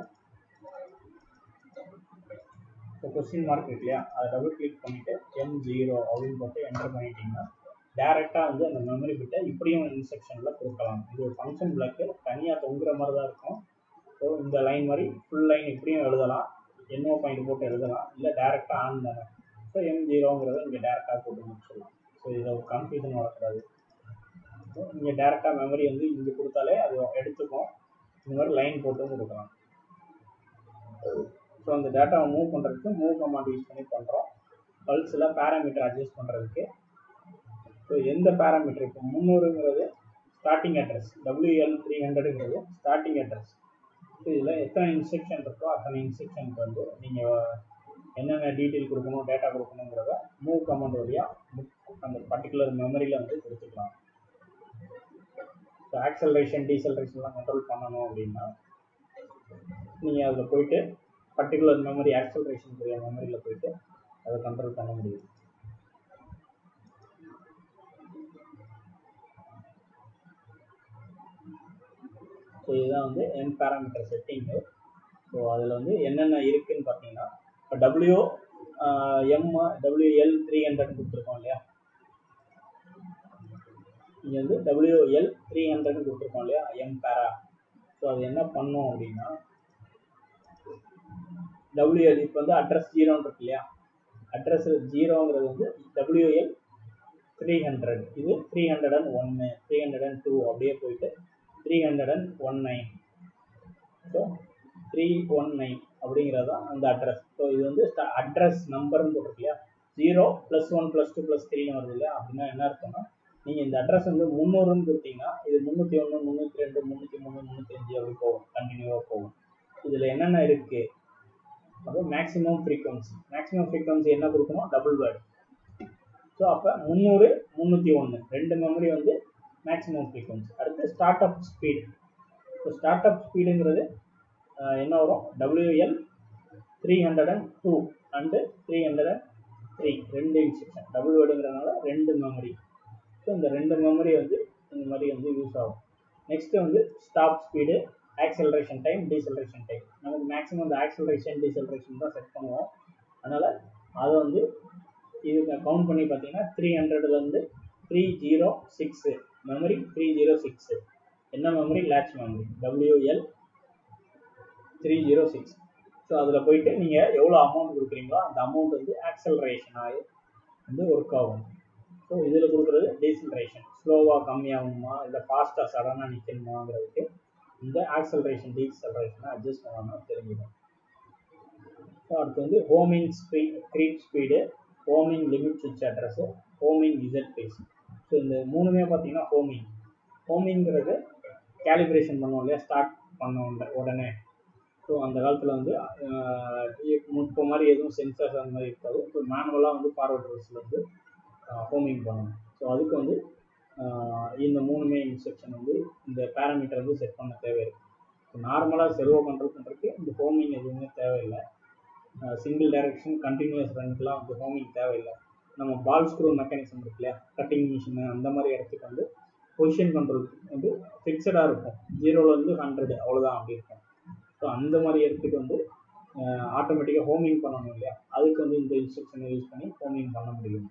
S1: இப்போ கொஸ்டின் மார்க் இருக்கு இல்லையா அதை டபுள் கிளிக் பண்ணிவிட்டு எம் ஜீரோ அப்படின்னு போட்டு என்டர் பண்ணிட்டீங்கன்னா டேரெக்டாக வந்து அந்த மெமரி பிட்டை இப்படியும் இன்ஸ்ட்ரக்ஷனில் கொடுக்கலாம் இது ஒரு ஃபங்க்ஷன் பிளாக்கு தனியாக தொங்குற மாதிரி தான் இருக்கும் ஸோ இந்த லைன் மாதிரி ஃபுல் லைன் இப்படியும் எழுதலாம் என்னோ பாயிண்ட் போட்டு எழுதலாம் இல்லை டேரெக்டாக ஆன் தானே ஸோ எம் ஜீரோங்கிறத இங்கே டேரெக்டாக போட்டு முடிச்சிடலாம் ஸோ இதில் ஒரு கன்ஃபியூஷன் வரக்கூடாது ஸோ இங்கே டேரெக்டாக மெமரி வந்து இங்கே கொடுத்தாலே அது எடுத்துக்கும் இந்த மாதிரி லைன் போட்டும் கொடுக்கலாம் ஸோ அந்த டேட்டாவை மூவ் பண்ணுறதுக்கு மூவ் கமாண்ட் யூஸ் பண்ணி பண்ணுறோம் பல்ஸில் பேராமீட்டர் அட்ஜஸ்ட் பண்ணுறதுக்கு ஸோ எந்த பேராமீட்டர் இப்போ முந்நூறுங்கிறது ஸ்டார்டிங் அட்ரஸ் டபிள்யூஎல் த்ரீ ஹண்ட்ரடுங்கிறது ஸ்டார்டிங் அட்ரஸ் ஸோ இதில் எத்தனை இன்ஸ்ட்ரக்ஷன் இருக்கோ அத்தனை இன்ஸ்ட்ரக்ஷனுக்கு வந்து நீங்கள் என்னென்ன டீட்டெயில் கொடுக்கணும் டேட்டா கொடுக்கணுங்கிறத மூவ் கமாண்ட் வழியாக அந்த பர்டிகுலர் மெமரியில் வந்து கொடுத்துக்கலாம் ஸோ ஆக்சலரேஷன் டீசலரேஷன்லாம் கண்ட்ரோல் பண்ணணும் அப்படின்னா நீங்கள் அதில் போயிட்டு பர்டிகுலர் மெமரி ஆக்சலரேஷனுக்குரிய மெமரியில் போயிட்டு அதை கண்ட்ரோல் பண்ண முடியும் ஸோ இதுதான் வந்து என் பேராமீட்டர் செட்டிங்கு ஸோ அதில் வந்து என்னென்ன இருக்குதுன்னு பார்த்தீங்கன்னா இப்போ W M WL three hundred கொடுத்துருக்கோம் இல்லையா இங்கே வந்து டபிள்யூஎல் த்ரீ ஹண்ட்ரட்னு கொடுத்துருக்கோம் இல்லையா எம் பேரா ஸோ அது என்ன பண்ணும் அப்படின்னா டபிள்யூஎல் இப்போ வந்து அட்ரஸ் ஜீரோன்னு இருக்கு இல்லையா அட்ரஸ் ஜீரோங்கிறது வந்து டபிள்யூஎல் த்ரீ ஹண்ட்ரட் இது த்ரீ ஹண்ட்ரட் அண்ட் ஒன்று த்ரீ ஹண்ட்ரட் அண்ட் டூ அப்படியே போயிட்டு three hundred and one nine so three one nine அப்படிங்கிறது தான் அந்த அட்ரஸ் ஸோ இது வந்து அட்ரஸ் நம்பர்னு போட்டிருக்கு இல்லையா zero plus one plus two plus த்ரீன்னு வருது இல்லையா அப்படின்னா என்ன அர்த்தம்னா நீங்கள் இந்த அட்ரஸ் வந்து முந்நூறுன்னு கொடுத்தீங்கன்னா இது முந்நூற்றி ஒன்று முந்நூற்றி ரெண்டு முந்நூற்றி மூணு முந்நூற்றி அஞ்சு அப்படி போகும் கண்டினியூவாக போகும் இதில் என்னென்ன இருக்குது அப்போ மேக்ஸிமம் ஃப்ரீக்வன்சி மேக்ஸிமம் ஃப்ரீக்வன்சி என்ன கொடுக்கணும் டபுள் வேர்டு ஸோ அப்போ முந்நூறு முந்நூற்றி ஒன்று ரெண்டு மெமரி வந்து மேக்ஸிமம் ஃப்ரீக்வன்சி அடுத்து start up speed so start up ஸ்பீடுங்கிறது என்ன வரும் WL three hundred and two and three hundred and three ரெண்டு இன்ஸ்ட்ரக்ஷன் டபுள் வேர்டுங்கிறதுனால ரெண்டு மெமரி ஸோ இந்த ரெண்டு மெமரி வந்து இந்த மாதிரி வந்து யூஸ் ஆகும் நெக்ஸ்ட்டு வந்து stop speed acceleration time deceleration time நமக்கு மேக்ஸிமம் இந்த ஆக்சலரேஷன் டீசலரேஷன் தான் செட் பண்ணுவோம் அதனால் அதை வந்து இது கவுண்ட் பண்ணி பார்த்தீங்கன்னா த்ரீ ஹண்ட்ரட்லேருந்து three zero six memory three zero six என்ன memory latch memory WL three zero six so அதில் போயிட்டு நீங்கள் எவ்வளோ அமௌண்ட் கொடுக்குறீங்களோ அந்த அமௌண்ட் வந்து ஆக்சலரேஷன் ஆகி வந்து ஒர்க் ஆகும் ஸோ இதில் கொடுக்குறது டீசலரேஷன் ஸ்லோவாக கம்மியாகுமா இல்லை ஃபாஸ்ட்டாக சடனாக நிற்கணுமாங்கிறதுக்கு இந்த ஆக்சலரேஷன் டீசலரேஷனை அட்ஜஸ்ட் பண்ணணும் தெரிஞ்சுக்கணும் ஸோ அடுத்து வந்து homing speed creep speed homing limit சுவிட்ச் address homing Z phase so இந்த மூணுமே பார்த்தீங்கன்னா ஹோமிங் ஹோமிங்கிறது கேலிப்ரேஷன் பண்ணுவோம் இல்லையா ஸ்டார்ட் பண்ண உடனே ஸோ அந்த காலத்தில் வந்து இப்போ மாதிரி எதுவும் சென்சார்ஸ் அந்த மாதிரி இருக்காது ஸோ மேனுவலாக வந்து ஃபார்வர்ட் ரிவர்ஸில் வந்து ஹோமிங் பண்ணணும் ஸோ அதுக்கு வந்து இந்த மூணுமே இன்ஸ்ட்ரக்ஷன் வந்து இந்த பேராமீட்டர் வந்து செட் பண்ண தேவையில்லை ஸோ நார்மலாக செர்வோ கண்ட்ரோல் பண்ணுறதுக்கு இந்த ஹோமிங் எதுவுமே தேவையில்லை சிங்கிள் டைரக்ஷன் கண்டினியூஸ் ரன்க்கெலாம் வந்து ஹோமிங் தேவையில்லை நம்ம பால் ஸ்க்ரூ மெக்கானிசம் இருக்கு இல்லையா கட்டிங் மிஷினு அந்த மாதிரி இடத்துக்கு வந்து பொசிஷன் கண்ட்ரோல் வந்து ஃபிக்ஸடாக இருக்கும் ஜீரோலேருந்து ஹண்ட்ரட் அவ்வளோதான் அப்படி இருக்கும் ஸோ அந்த மாதிரி இடத்துக்கு வந்து ஆட்டோமேட்டிக்காக ஹோமிங் பண்ணணும் இல்லையா அதுக்கு வந்து இந்த இன்ஸ்ட்ரக்ஷனை யூஸ் பண்ணி ஹோமிங் பண்ண முடியும்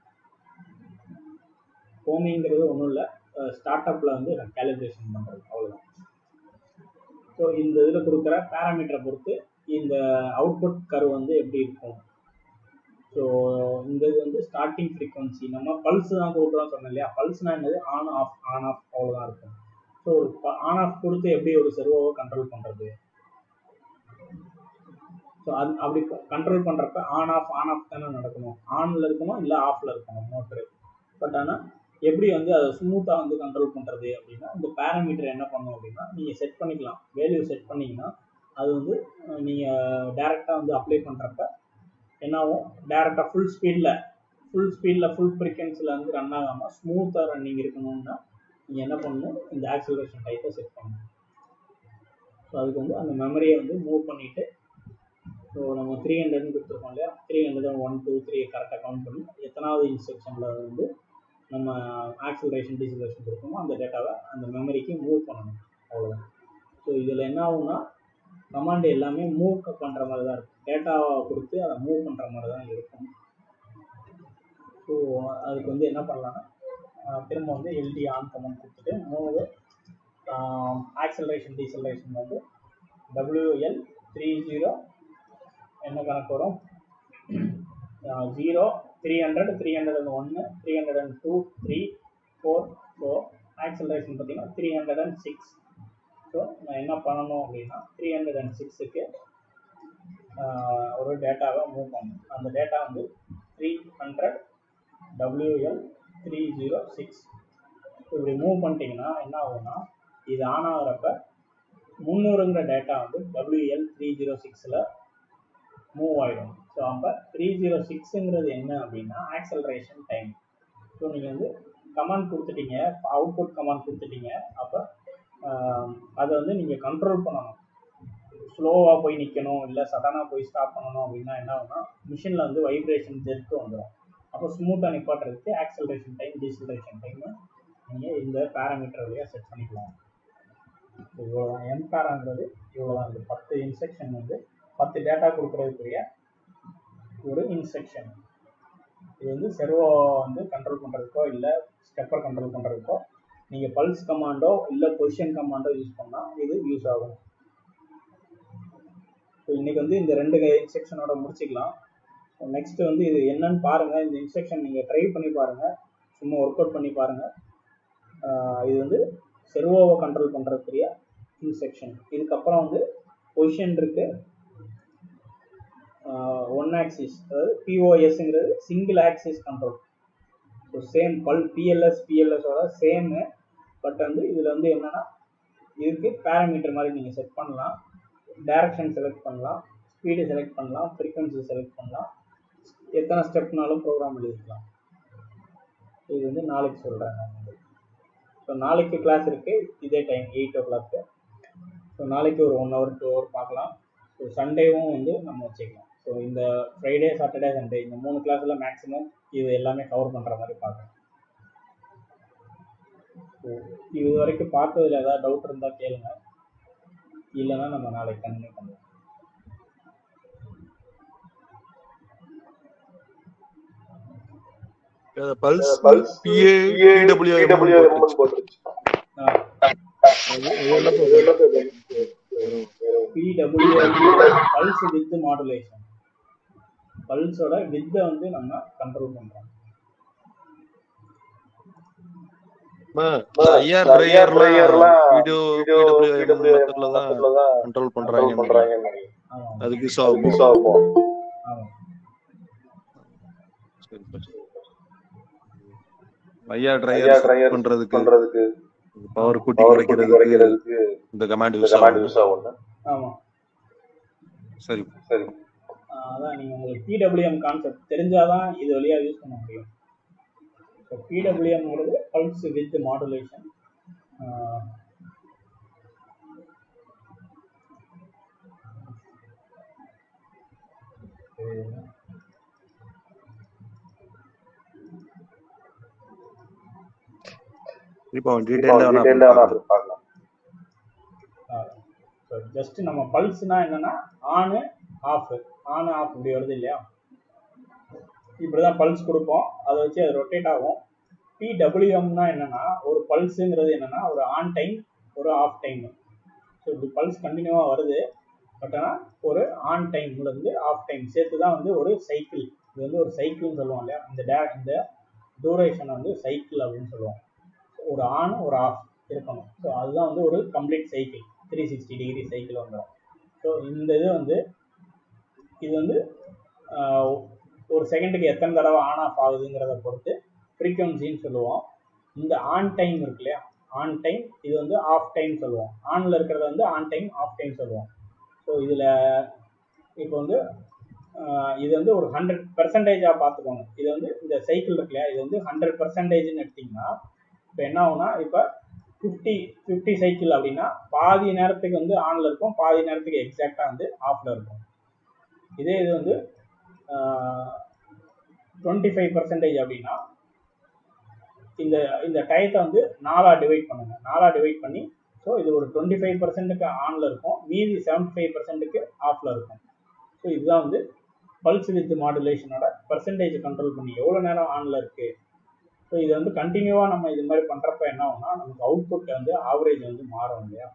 S1: ஹோமிங்கிறது ஒன்றும் இல்லை ஸ்டார்ட் அப்பில் வந்து கேலிப்ரேஷன் பண்ணுறது அவ்வளோதான் ஸோ இந்த இதில் கொடுக்குற பேராமீட்டரை பொறுத்து இந்த அவுட்புட் கர்வ் வந்து எப்படி இருக்கும் ஸோ இந்த இது வந்து ஸ்டார்டிங் ஃப்ரீக்வன்சி நம்ம பல்ஸ் தான் கொடுக்குறோம் சொன்னோம் இல்லையா பல்ஸ்னால் என்னது ஆன் ஆஃப் ஆன் ஆஃப் அவ்வளோதான் இருக்கும் ஸோ ஒரு ஆன் ஆஃப் கொடுத்து எப்படி ஒரு செர்வோவை கண்ட்ரோல் பண்ணுறது ஸோ அது அப்படி கண்ட்ரோல் பண்ணுறப்ப ஆன் ஆஃப் ஆன் ஆஃப் தானே நடக்கணும் ஆனில் இருக்கணும் இல்லை ஆஃபில் இருக்கணும் மோட்ரு பட் ஆனால் எப்படி வந்து அதை ஸ்மூத்தாக வந்து கண்ட்ரோல் பண்ணுறது அப்படின்னா இந்த பேராமீட்டர் என்ன பண்ணும் அப்படின்னா நீங்கள் செட் பண்ணிக்கலாம் வேல்யூ செட் பண்ணிங்கன்னா அது வந்து நீங்கள் டேரெக்டாக வந்து அப்ளை பண்ணுறப்ப என்னாகும் டேரெக்டாக ஃபுல் ஸ்பீடில் ஃபுல் ஸ்பீடில் ஃபுல் ஃப்ரீக்வன்சியில் வந்து ரன் ஆகாமல் ஸ்மூத்தாக ரன்னிங் இருக்கணும்னா நீங்கள் என்ன பண்ணணும் இந்த ஆக்சலரேஷன் டைப்பை செட் பண்ணணும் ஸோ அதுக்கு வந்து அந்த மெமரியை வந்து மூவ் பண்ணிவிட்டு ஸோ நம்ம த்ரீ ஹண்ட்ரட்னு கொடுத்துருக்கோம் இல்லையா three hundred one two three கரெக்டாக கவுண்ட் பண்ணி எத்தனாவது இன்ஸ்ட்ரக்ஷனில் வந்து நம்ம ஆக்சலரேஷன் டிசலரேஷன் கொடுக்கணுமோ அந்த டேட்டாவை அந்த மெமரிக்கு மூவ் பண்ணணும் அவ்வளோதான் ஸோ இதில் என்ன ஆகும்னா கமாண்ட் எல்லாமே மூவ் பண்ணுற மாதிரி தான் இருக்கும் டேட்டாவை கொடுத்து அதை மூவ் பண்ணுற மாதிரி தான் இருக்கும் ஸோ அதுக்கு வந்து என்ன பண்ணலான்னா திரும்ப வந்து எல்டி ஆன் கமெண்ட் கொடுத்துட்டு மூவ் ஆக்சலரேஷன் டீசலரேஷன் வந்து டபிள்யூஎல் த்ரீ ஜீரோ என்ன கணக்கு வரும் zero three hundred three hundred and ஒன்று three hundred and two three four four acceleration பார்த்தீங்கன்னா three hundred and six so நான் என்ன பண்ணணும் அப்படின்னா த்ரீ ஹண்ட்ரட் அண்ட் சிக்ஸுக்கு ஒரு டேட்டாவை மூவ் பண்ணணும் அந்த டேட்டா வந்து three hundred WL three zero six இப்படி மூவ் பண்ணிட்டீங்கன்னா என்ன ஆகும்னா இது ஆன் ஆகிறப்ப முந்நூறுங்கிற டேட்டா வந்து டபிள்யூஎல் த்ரீ ஜீரோ சிக்ஸில் மூவ் ஆகிடும் ஸோ அப்போ த்ரீ ஜீரோ சிக்ஸுங்கிறது என்ன அப்படின்னா ஆக்சலரேஷன் டைம் ஸோ நீங்கள் வந்து கமாண்ட் கொடுத்துட்டீங்க அவுட்புட் கமாண்ட் கொடுத்துட்டீங்க அப்போ அதை வந்து நீங்கள் கண்ட்ரோல் பண்ணணும் ஸ்லோவாக போய் நிற்கணும் இல்லை சடனாக போய் ஸ்டாப் பண்ணணும் அப்படின்னா என்ன ஆகும்னா மிஷினில் வந்து வைப்ரேஷன் ஜெர்க்கு வந்துடும் அப்போ ஸ்மூத்தாக நிப்பாட்டுறதுக்கு ஆக்சலரேஷன் டைம் டீசலரேஷன் டைமு நீங்கள் இந்த பேராமீட்டர் வழியாக செட் பண்ணிக்கலாம் இவ்வளோ தான் எம் பேராங்கிறது இவ்வளோ தான் இந்த பத்து இன்ஸ்ட்ரக்ஷன் வந்து பத்து டேட்டா கொடுக்குறதுக்குரிய ஒரு இன்ஸ்ட்ரக்ஷன் இது வந்து செர்வோ வந்து கண்ட்ரோல் பண்ணுறதுக்கோ இல்லை ஸ்டெப்பர் கண்ட்ரோல் பண்ணுறதுக்கோ நீங்கள் பல்ஸ் கமாண்டோ இல்லை பொசிஷன் கமாண்டோ யூஸ் பண்ணால் இது யூஸ் ஆகும் ஸோ இன்றைக்கி வந்து இந்த ரெண்டு இன்ஸ்ட்ரக்ஷனோட முடிச்சுக்கலாம் நெக்ஸ்ட் வந்து இது என்னன்னு பாருங்கள் இந்த இன்ஸ்ட்ரக்ஷன் நீங்கள் ட்ரை பண்ணி பாருங்கள் சும்மா ஒர்க் அவுட் பண்ணி பாருங்கள் இது வந்து செர்வோவை கண்ட்ரோல் பண்ணுறதுக்குரிய இன்ஸ்ட்ரக்ஷன் இதுக்கப்புறம் வந்து பொசிஷன் இருக்குது ஒன் ஆக்சிஸ் அதாவது பிஓஎஸ்ங்கிறது single axis control so same பல் பிஎல்எஸ் பிஎல்எஸோட சேமு பட் வந்து இதில் வந்து என்னென்னா இதுக்கு பேராமீட்டர் மாதிரி நீங்கள் செட் பண்ணலாம் டைரக்ஷன் செலக்ட் பண்ணலாம் ஸ்பீடு செலக்ட் பண்ணலாம் ஃப்ரீக்வன்சி செலக்ட் பண்ணலாம் எத்தனை ஸ்டெப்னாலும் ப்ரோக்ராம் எழுதிக்கலாம் இது வந்து நாளைக்கு சொல்கிறேன் நான் வந்து ஸோ நாளைக்கு கிளாஸ் இருக்குது இதே time eight o'clock so நாளைக்கு ஒரு ஒன் ஹவர் டூ ஹவர் பார்க்கலாம் ஸோ சண்டேவும் வந்து நம்ம வச்சுக்கலாம் ஸோ இந்த ஃப்ரைடே சாட்டர்டே சண்டே இந்த மூணு கிளாஸில் மேக்ஸிமம் இது எல்லாமே கவர் பண்ணுற மாதிரி பார்க்குறேன் ஸோ இது வரைக்கும் பார்த்ததுல ஏதாவது டவுட் இருந்தால் கேளுங்க இல்லைன்னா நம்ம நாளைக்கு கண்டினியூ பண்ணுவோம்
S3: pulse
S4: pulse
S3: PA PW
S4: PW போட்டுருச்சு
S1: பிடபிள்யூ பல்ஸ் வித் மாடுலேஷன் பல்ஸோட வித்தை வந்து நம்ம கண்ட்ரோல் பண்ணுறோம்
S3: ஐஆர்
S4: ஐஆர்
S3: ட்ரையர்லாம்
S4: ட்ரையர்லாம்
S3: வீடியோ
S4: வீடியோ
S3: பிடபிள்யூ மெத்தட்ல தான்
S4: தான்
S3: கண்ட்ரோல்
S4: கண்ட்ரோல்
S3: பண்றாங்க
S4: பண்றாங்க
S1: ஆமாம்
S3: அதுக்கு யூஸ் ஆகும்
S4: யூஸ் ஆகும்
S1: ஆமாம்
S3: ஐஆர்
S4: ஐஆர்
S3: ட்ரையர்
S4: ட்ரையர்
S3: பண்றதுக்கு
S4: பண்றதுக்கு
S3: பவர் கூட்டி
S4: பவர் கூட்டி
S3: குறைக்கிறதுக்கு
S4: குறைக்கிறதுக்கு
S3: இந்த கமாண்ட்
S4: இந்த
S3: யூஸ்
S4: கமாண்ட்
S3: ஆகும்
S4: யூஸ் ஆகும்
S1: ஆமாம்
S3: சரி
S4: சரி
S1: அதான் நீங்கள் உங்களுக்கு பிடபிள்யூஎம் கான்செப்ட் தெரிஞ்சாதான் இது வழியாக யூஸ் பண்ண முடியும் ஸோ பிடபிள்யூஎம்ங்கிறது பல்ஸ் வித் மாடுலேஷன்
S3: இப்போ
S4: இப்போ
S3: டீடைல்டா
S4: டீடைல்டா வேணா அப்படி பார்க்கலாம்
S1: ஸோ ஜஸ்ட் நம்ம பல்ஸ்னா என்னன்னா ஆனு ஆஃப் ஆனு ஆஃப் இப்படி வருது இல்லையா இப்படி தான் பல்ஸ் கொடுப்போம் அதை வச்சு அது ரொட்டேட் ஆகும் பிடபிள்யூஎம்னா என்னன்னா ஒரு பல்ஸுங்கிறது என்னன்னா ஒரு ஆன் டைம் ஒரு ஆஃப் டைம் ஸோ இப்படி பல்ஸ் கண்டினியூவாக வருது பட் ஆனால் ஒரு ஆன் டைம்லேருந்து ஆஃப் டைம் சேர்த்து தான் வந்து ஒரு சைக்கிள் இது வந்து ஒரு சைக்கிள்னு சொல்லுவோம் இல்லையா இந்த டே இந்த டூரேஷனை வந்து சைக்கிள் அப்படின்னு சொல்லுவோம் ஒரு ஆன் ஒரு ஆஃப் இருக்கணும் ஸோ அதுதான் வந்து ஒரு complete cycle three sixty degree cycle வந்துடும் ஸோ இந்த இது வந்து இது வந்து ஆஹ், ஒரு செகண்டுக்கு எத்தனை தடவை ஆன் ஆஃப் ஆகுதுங்கிறத பொறுத்து ஃப்ரீக்வன்சின்னு சொல்லுவோம் இந்த ஆன் டைம் இருக்கு இல்லையா ஆன் டைம் இது வந்து ஆஃப் டைம் சொல்லுவோம் ஆனில் இருக்கிறத வந்து ஆன் டைம் ஆஃப் டைம் சொல்லுவோம் ஸோ இதில் இப்போ வந்து ஆஹ், இது வந்து ஒரு ஹண்ட்ரட் பர்சன்டேஜாக பார்த்துக்கோங்க இது வந்து இந்த சைக்கிள் இருக்கு இல்லையா இது வந்து ஹண்ட்ரட் பர்சன்டேஜ்னு எடுத்திங்கன்னா இப்போ என்ன ஆகும்னா இப்போ ஃபிஃப்டி ஃபிஃப்டி சைக்கிள் அப்படின்னா பாதி நேரத்துக்கு வந்து ஆனில் இருக்கும் பாதி நேரத்துக்கு எக்ஸாக்டாக வந்து ஆஃபில் இருக்கும் இதே இது வந்து டுவெண்ட்டி ஃபைவ் பர்சன்டேஜ் அப்படின்னா இந்த இந்த டயத்தை வந்து நாலாக டிவைட் பண்ணுங்க நாலாக டிவைட் பண்ணி ஸோ இது ஒரு டுவெண்ட்டி ஃபைவ் பர்சன்ட்டுக்கு ஆனில் இருக்கும் மீதி செவன்ட்டி ஃபைவ் பர்சன்ட்டுக்கு ஆஃபில் இருக்கும் ஸோ இதுதான் வந்து பல்ஸ் வித் மாடுலேஷனோட பர்சன்டேஜ் கண்ட்ரோல் பண்ணி எவ்வளோ நேரம் ஆனில் இருக்குது ஸோ இது வந்து கண்டினியூவாக நம்ம இது மாதிரி பண்ணுறப்ப என்ன ஆகும்னா நமக்கு அவுட்புட் வந்து ஆவரேஜ் வந்து மாறும் இல்லையா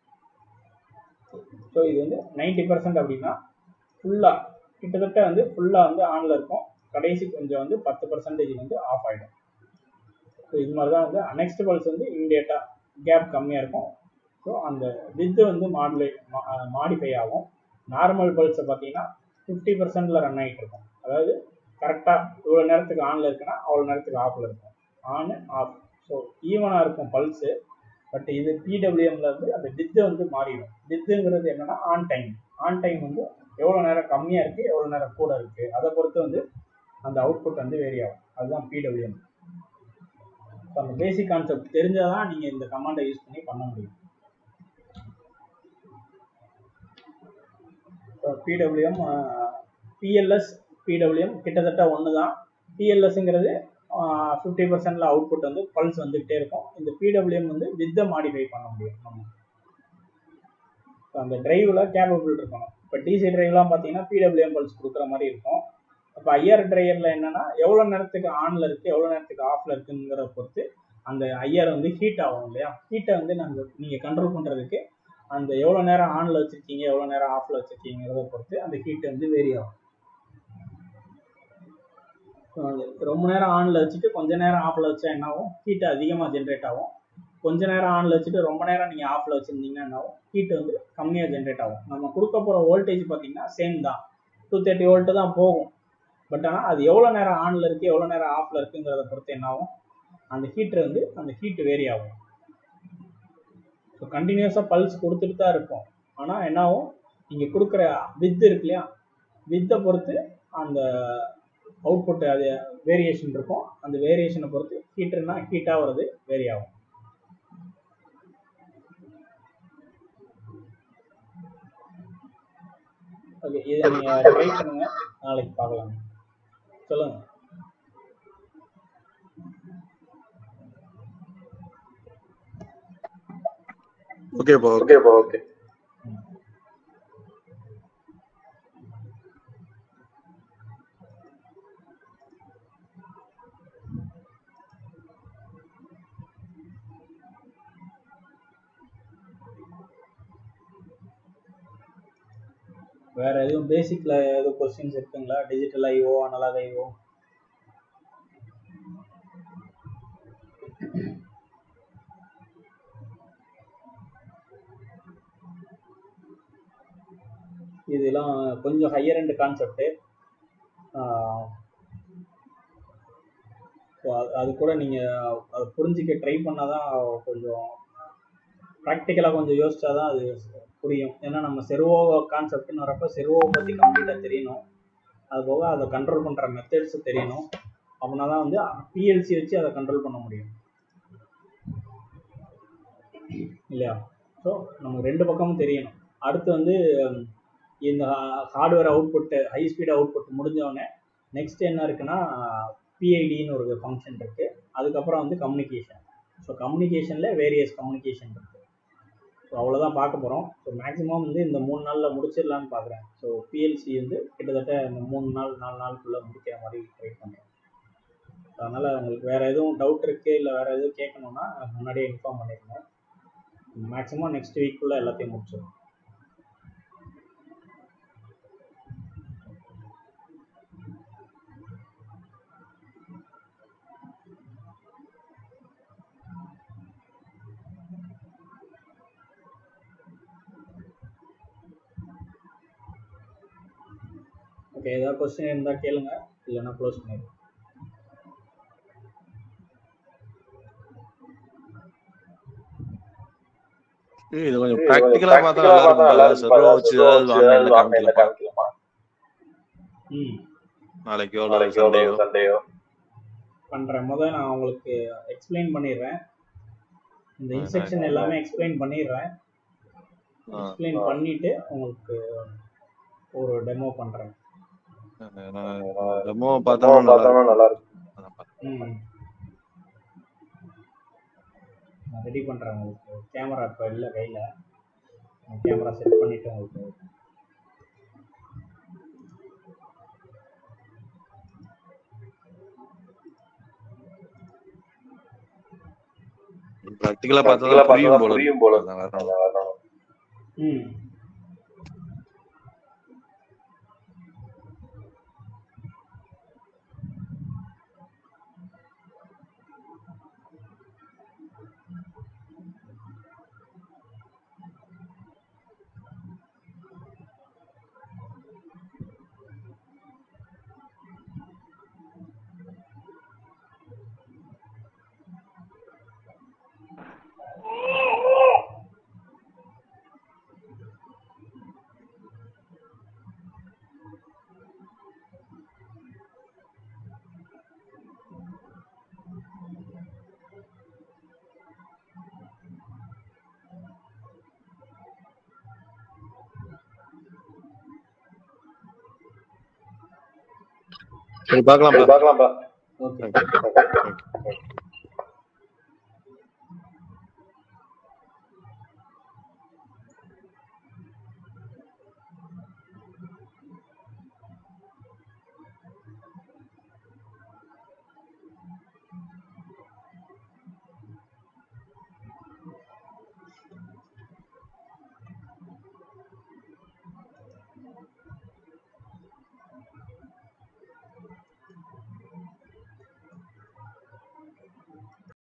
S1: ஸோ இது வந்து நைன்டி பர்சன்ட் அப்படின்னா ஃபுல்லாக கிட்டத்தட்ட வந்து ஃபுல்லாக வந்து ஆனில் இருக்கும் கடைசி கொஞ்சம் வந்து பத்து பர்சன்டேஜ் வந்து ஆஃப் ஆகிடும் ஸோ இது மாதிரி தான் வந்து நெக்ஸ்ட் பல்ஸ் வந்து இம்மிடியேட்டாக கேப் கம்மியாக இருக்கும் ஸோ அந்த வித்து வந்து மாடுலே மாடிஃபை ஆகும் நார்மல் பல்ஸை பார்த்தீங்கன்னா ஃபிஃப்டி பர்சன்டில் ரன் ஆகிட்டு இருக்கும் அதாவது கரெக்டாக இவ்வளோ நேரத்துக்கு ஆனில் இருக்குன்னா அவ்வளோ நேரத்துக்கு ஆஃபில் இருக்கும் ஆன் ஆஃப் ஸோ ஈவனாக இருக்கும் பல்ஸு பட் இது பிடபிள்யூஎம்ல வந்து அந்த டித்து வந்து மாறிடும் டித்துங்கிறது என்னன்னா ஆன் டைம் ஆன் டைம் வந்து எவ்வளோ நேரம் கம்மியாக இருக்குது எவ்வளோ நேரம் கூட இருக்குது அதை பொறுத்து வந்து அந்த அவுட்புட் வந்து வேரி ஆகும் அதுதான் பிடபிள்யூஎம் ஸோ அந்த பேசிக் கான்செப்ட் தெரிஞ்சால் தான் நீங்கள் இந்த கமாண்டை யூஸ் பண்ணி பண்ண முடியும் ஸோ பிடபிள்யூஎம் பிஎல்எஸ் பிடபிள்யூஎம் கிட்டத்தட்ட ஒன்று தான் பிஎல்எஸ்ங்கிறது ஃபிஃப்டி பர்சன்ட்ல அவுட்புட் வந்து பல்ஸ் வந்துகிட்டே இருக்கும் இந்த பிடபிள்யூஎம் வந்து வித்தை மாடிஃபை பண்ண முடியும் நம்ம ஸோ அந்த டிரைவில் கேப்பபிள் இருக்கணும் இப்போ டிசி டிரைவ்லாம் பார்த்தீங்கன்னா பிடபிள்யூஎம் பல்ஸ் கொடுக்குற மாதிரி இருக்கும் அப்போ ஐஆர் டிரைவரில் என்னன்னா எவ்வளோ நேரத்துக்கு ஆனில் இருக்குது எவ்வளோ நேரத்துக்கு ஆஃபில் இருக்குங்கிறத பொறுத்து அந்த ஐஆர் வந்து ஹீட் ஆகும் இல்லையா ஹீட்டை வந்து நாங்கள் நீங்கள் கண்ட்ரோல் பண்ணுறதுக்கு அந்த எவ்வளோ நேரம் ஆனில் வச்சுருக்கீங்க எவ்வளோ நேரம் ஆஃபில் வச்சுருக்கீங்கிறத பொறுத்து அந்த ஹீட் வந்து வேரி ஆகும் So, அது ரொம்ப நேரம் ஆனில் வச்சுட்டு கொஞ்ச நேரம் ஆஃபில் வச்சா என்ன ஆகும் ஹீட் அதிகமாக ஜென்ரேட் ஆகும் கொஞ்ச நேரம் ஆனில் வச்சுட்டு ரொம்ப நேரம் நீங்கள் ஆஃபில் வச்சுருந்தீங்கன்னா என்ன ஆகும் ஹீட் வந்து கம்மியாக ஜென்ரேட் ஆகும் நம்ம கொடுக்க போகிற வோல்டேஜ் பார்த்தீங்கன்னா சேம் தான் டூ தேர்ட்டி வோல்ட்டு தான் போகும் பட் ஆனால் அது எவ்வளோ நேரம் ஆனில் இருக்குது எவ்வளோ நேரம் ஆஃபில் இருக்குங்கிறத பொறுத்து என்ன ஆகும் அந்த ஹீட்டர் வந்து அந்த ஹீட் வேரி ஆகும் ஸோ கண்டினியூஸாக பல்ஸ் கொடுத்துட்டு தான் இருக்கும் ஆனால் என்ன ஆகும் நீங்கள் கொடுக்குற வித் இருக்கு இல்லையா வித்தை பொறுத்து அந்த அவுட்புட் அது வேரியேஷன் இருக்கும் அந்த வேரியேஷனை பொறுத்து ஹீட்டர்னா ஹீட்டாக வருது வேரி ஆகும் ஓகே இதை நீங்கள் ட்ரை பண்ணுங்க நாளைக்கு பார்க்கலாம் சொல்லுங்க
S3: ஓகேப்பா ஓகே
S4: ஓகேப்பா ஓகே
S1: வேற எதுவும் பேசிக்ல எதுவும் கொஸ்டின்ஸ் இருக்குங்களா டிஜிட்டல் ஐஓ அனலாக் ஐஓ இதெல்லாம் கொஞ்சம் ஹையர் எண்ட் கான்செப்ட்டு அது கூட நீங்கள் அதை புரிஞ்சிக்க ட்ரை பண்ணால் தான் கொஞ்சம் ப்ராக்டிக்கலாக கொஞ்சம் யோசிச்சா தான் அது புரியும் ஏன்னா நம்ம செர்வோ கான்செப்ட்னு வரப்போ செர்வோவை பற்றி கம்ப்ளீட்டாக தெரியணும் அது போக அதை கண்ட்ரோல் பண்ணுற மெத்தட்ஸ் தெரியணும் அப்படின்னா தான் வந்து பிஎல்சி வச்சு அதை கண்ட்ரோல் பண்ண முடியும் இல்லையா ஸோ நமக்கு ரெண்டு பக்கமும் தெரியணும் அடுத்து வந்து ஹம், இந்த hardware output high speed output முடிஞ்சவொடனே நெக்ஸ்ட் என்ன இருக்குன்னா பிஐடின்னு ஒரு ஃபங்க்ஷன் இருக்குது அதுக்கப்புறம் வந்து கம்யூனிகேஷன் ஸோ கம்யூனிகேஷனில் வேரியஸ் கம்யூனிகேஷன் இருக்குது ஸோ அவ்வளோதான் பார்க்க போகிறோம் ஸோ மேக்ஸிமம் வந்து இந்த மூணு நாளில் முடிச்சிடலான்னு பார்க்குறேன் ஸோ பிஎல்சி வந்து கிட்டத்தட்ட இந்த மூணு நாள் நாலு நாளுக்குள்ளே முடிக்கிற மாதிரி ட்ரை பண்ணுறேன் அதனால் உங்களுக்கு வேறு எதுவும் டவுட் இருக்குது இல்லை வேறு எதுவும் கேட்கணுன்னா எனக்கு முன்னாடியே இன்ஃபார்ம் பண்ணிடுங்க மேக்ஸிமம் நெக்ஸ்ட் வீக்குள்ளே எல்லாத்தையும் முடிச்சிடும் ஓகே ஏதாவது கொஸ்டின் இருந்தால் கேளுங்க இல்லைன்னா க்ளோஸ் பண்ணிடுங்க
S3: ஏய், இது கொஞ்சம்
S4: இது
S3: ப்ராக்டிக்கலா பார்த்தா
S4: practical ஆ
S3: நல்லா
S4: பார்த்தா நல்லா
S3: இருக்கும் சர்வோ வச்சு ஏதாவது ஆன்லைன்ல
S4: ஆன்லைன்ல
S3: காமிக்கலாமா
S4: காமிக்கலாமா
S1: ம்
S3: நாளைக்கோ இல்லை
S4: நாளைக்கு
S3: சண்டேயோ
S4: சண்டேயோ
S1: பண்ணுறேன் முதல் நான் உங்களுக்கு எக்ஸ்பிளைன் பண்ணிடுறேன் இந்த
S3: ஆ,
S1: இன்ஸ்ட்ரக்ஷன்
S4: right.
S1: எல்லாமே எக்ஸ்பிளைன் பண்ணிடுறேன்
S3: ஆ.
S1: எக்ஸ்பிளைன் பண்ணிட்டு உங்களுக்கு ஒரு டெமோ பண்ணுறேன்
S3: டெமோ பார்த்தோம்னா நல்லா
S4: பார்த்தோம்னா நல்லா இருக்கும்
S3: இருக்கும் அதான் பார்த்தேன்.
S1: ம் நான் ரெடி பண்ணுறேன் உங்களுக்கு கேமரா இப்போ இல்லை கையில் கேமரா செட் பண்ணிவிட்டு உங்களுக்கு
S3: ப்ராக்டிக்கலா பார்த்தா
S4: Practical ஆ
S3: தான் புரியும்
S4: பார்த்தா
S3: போல
S4: புரியும் போல
S3: அதான் வேற ஒண்ணும்
S4: அதான் வரணும்.
S1: ம்
S3: சரி பார்க்கலாம்ப்பா
S4: சரி, பார்க்கலாம்ப்பா
S1: ஓகே
S3: Okay.
S4: Okay.
S3: Okay.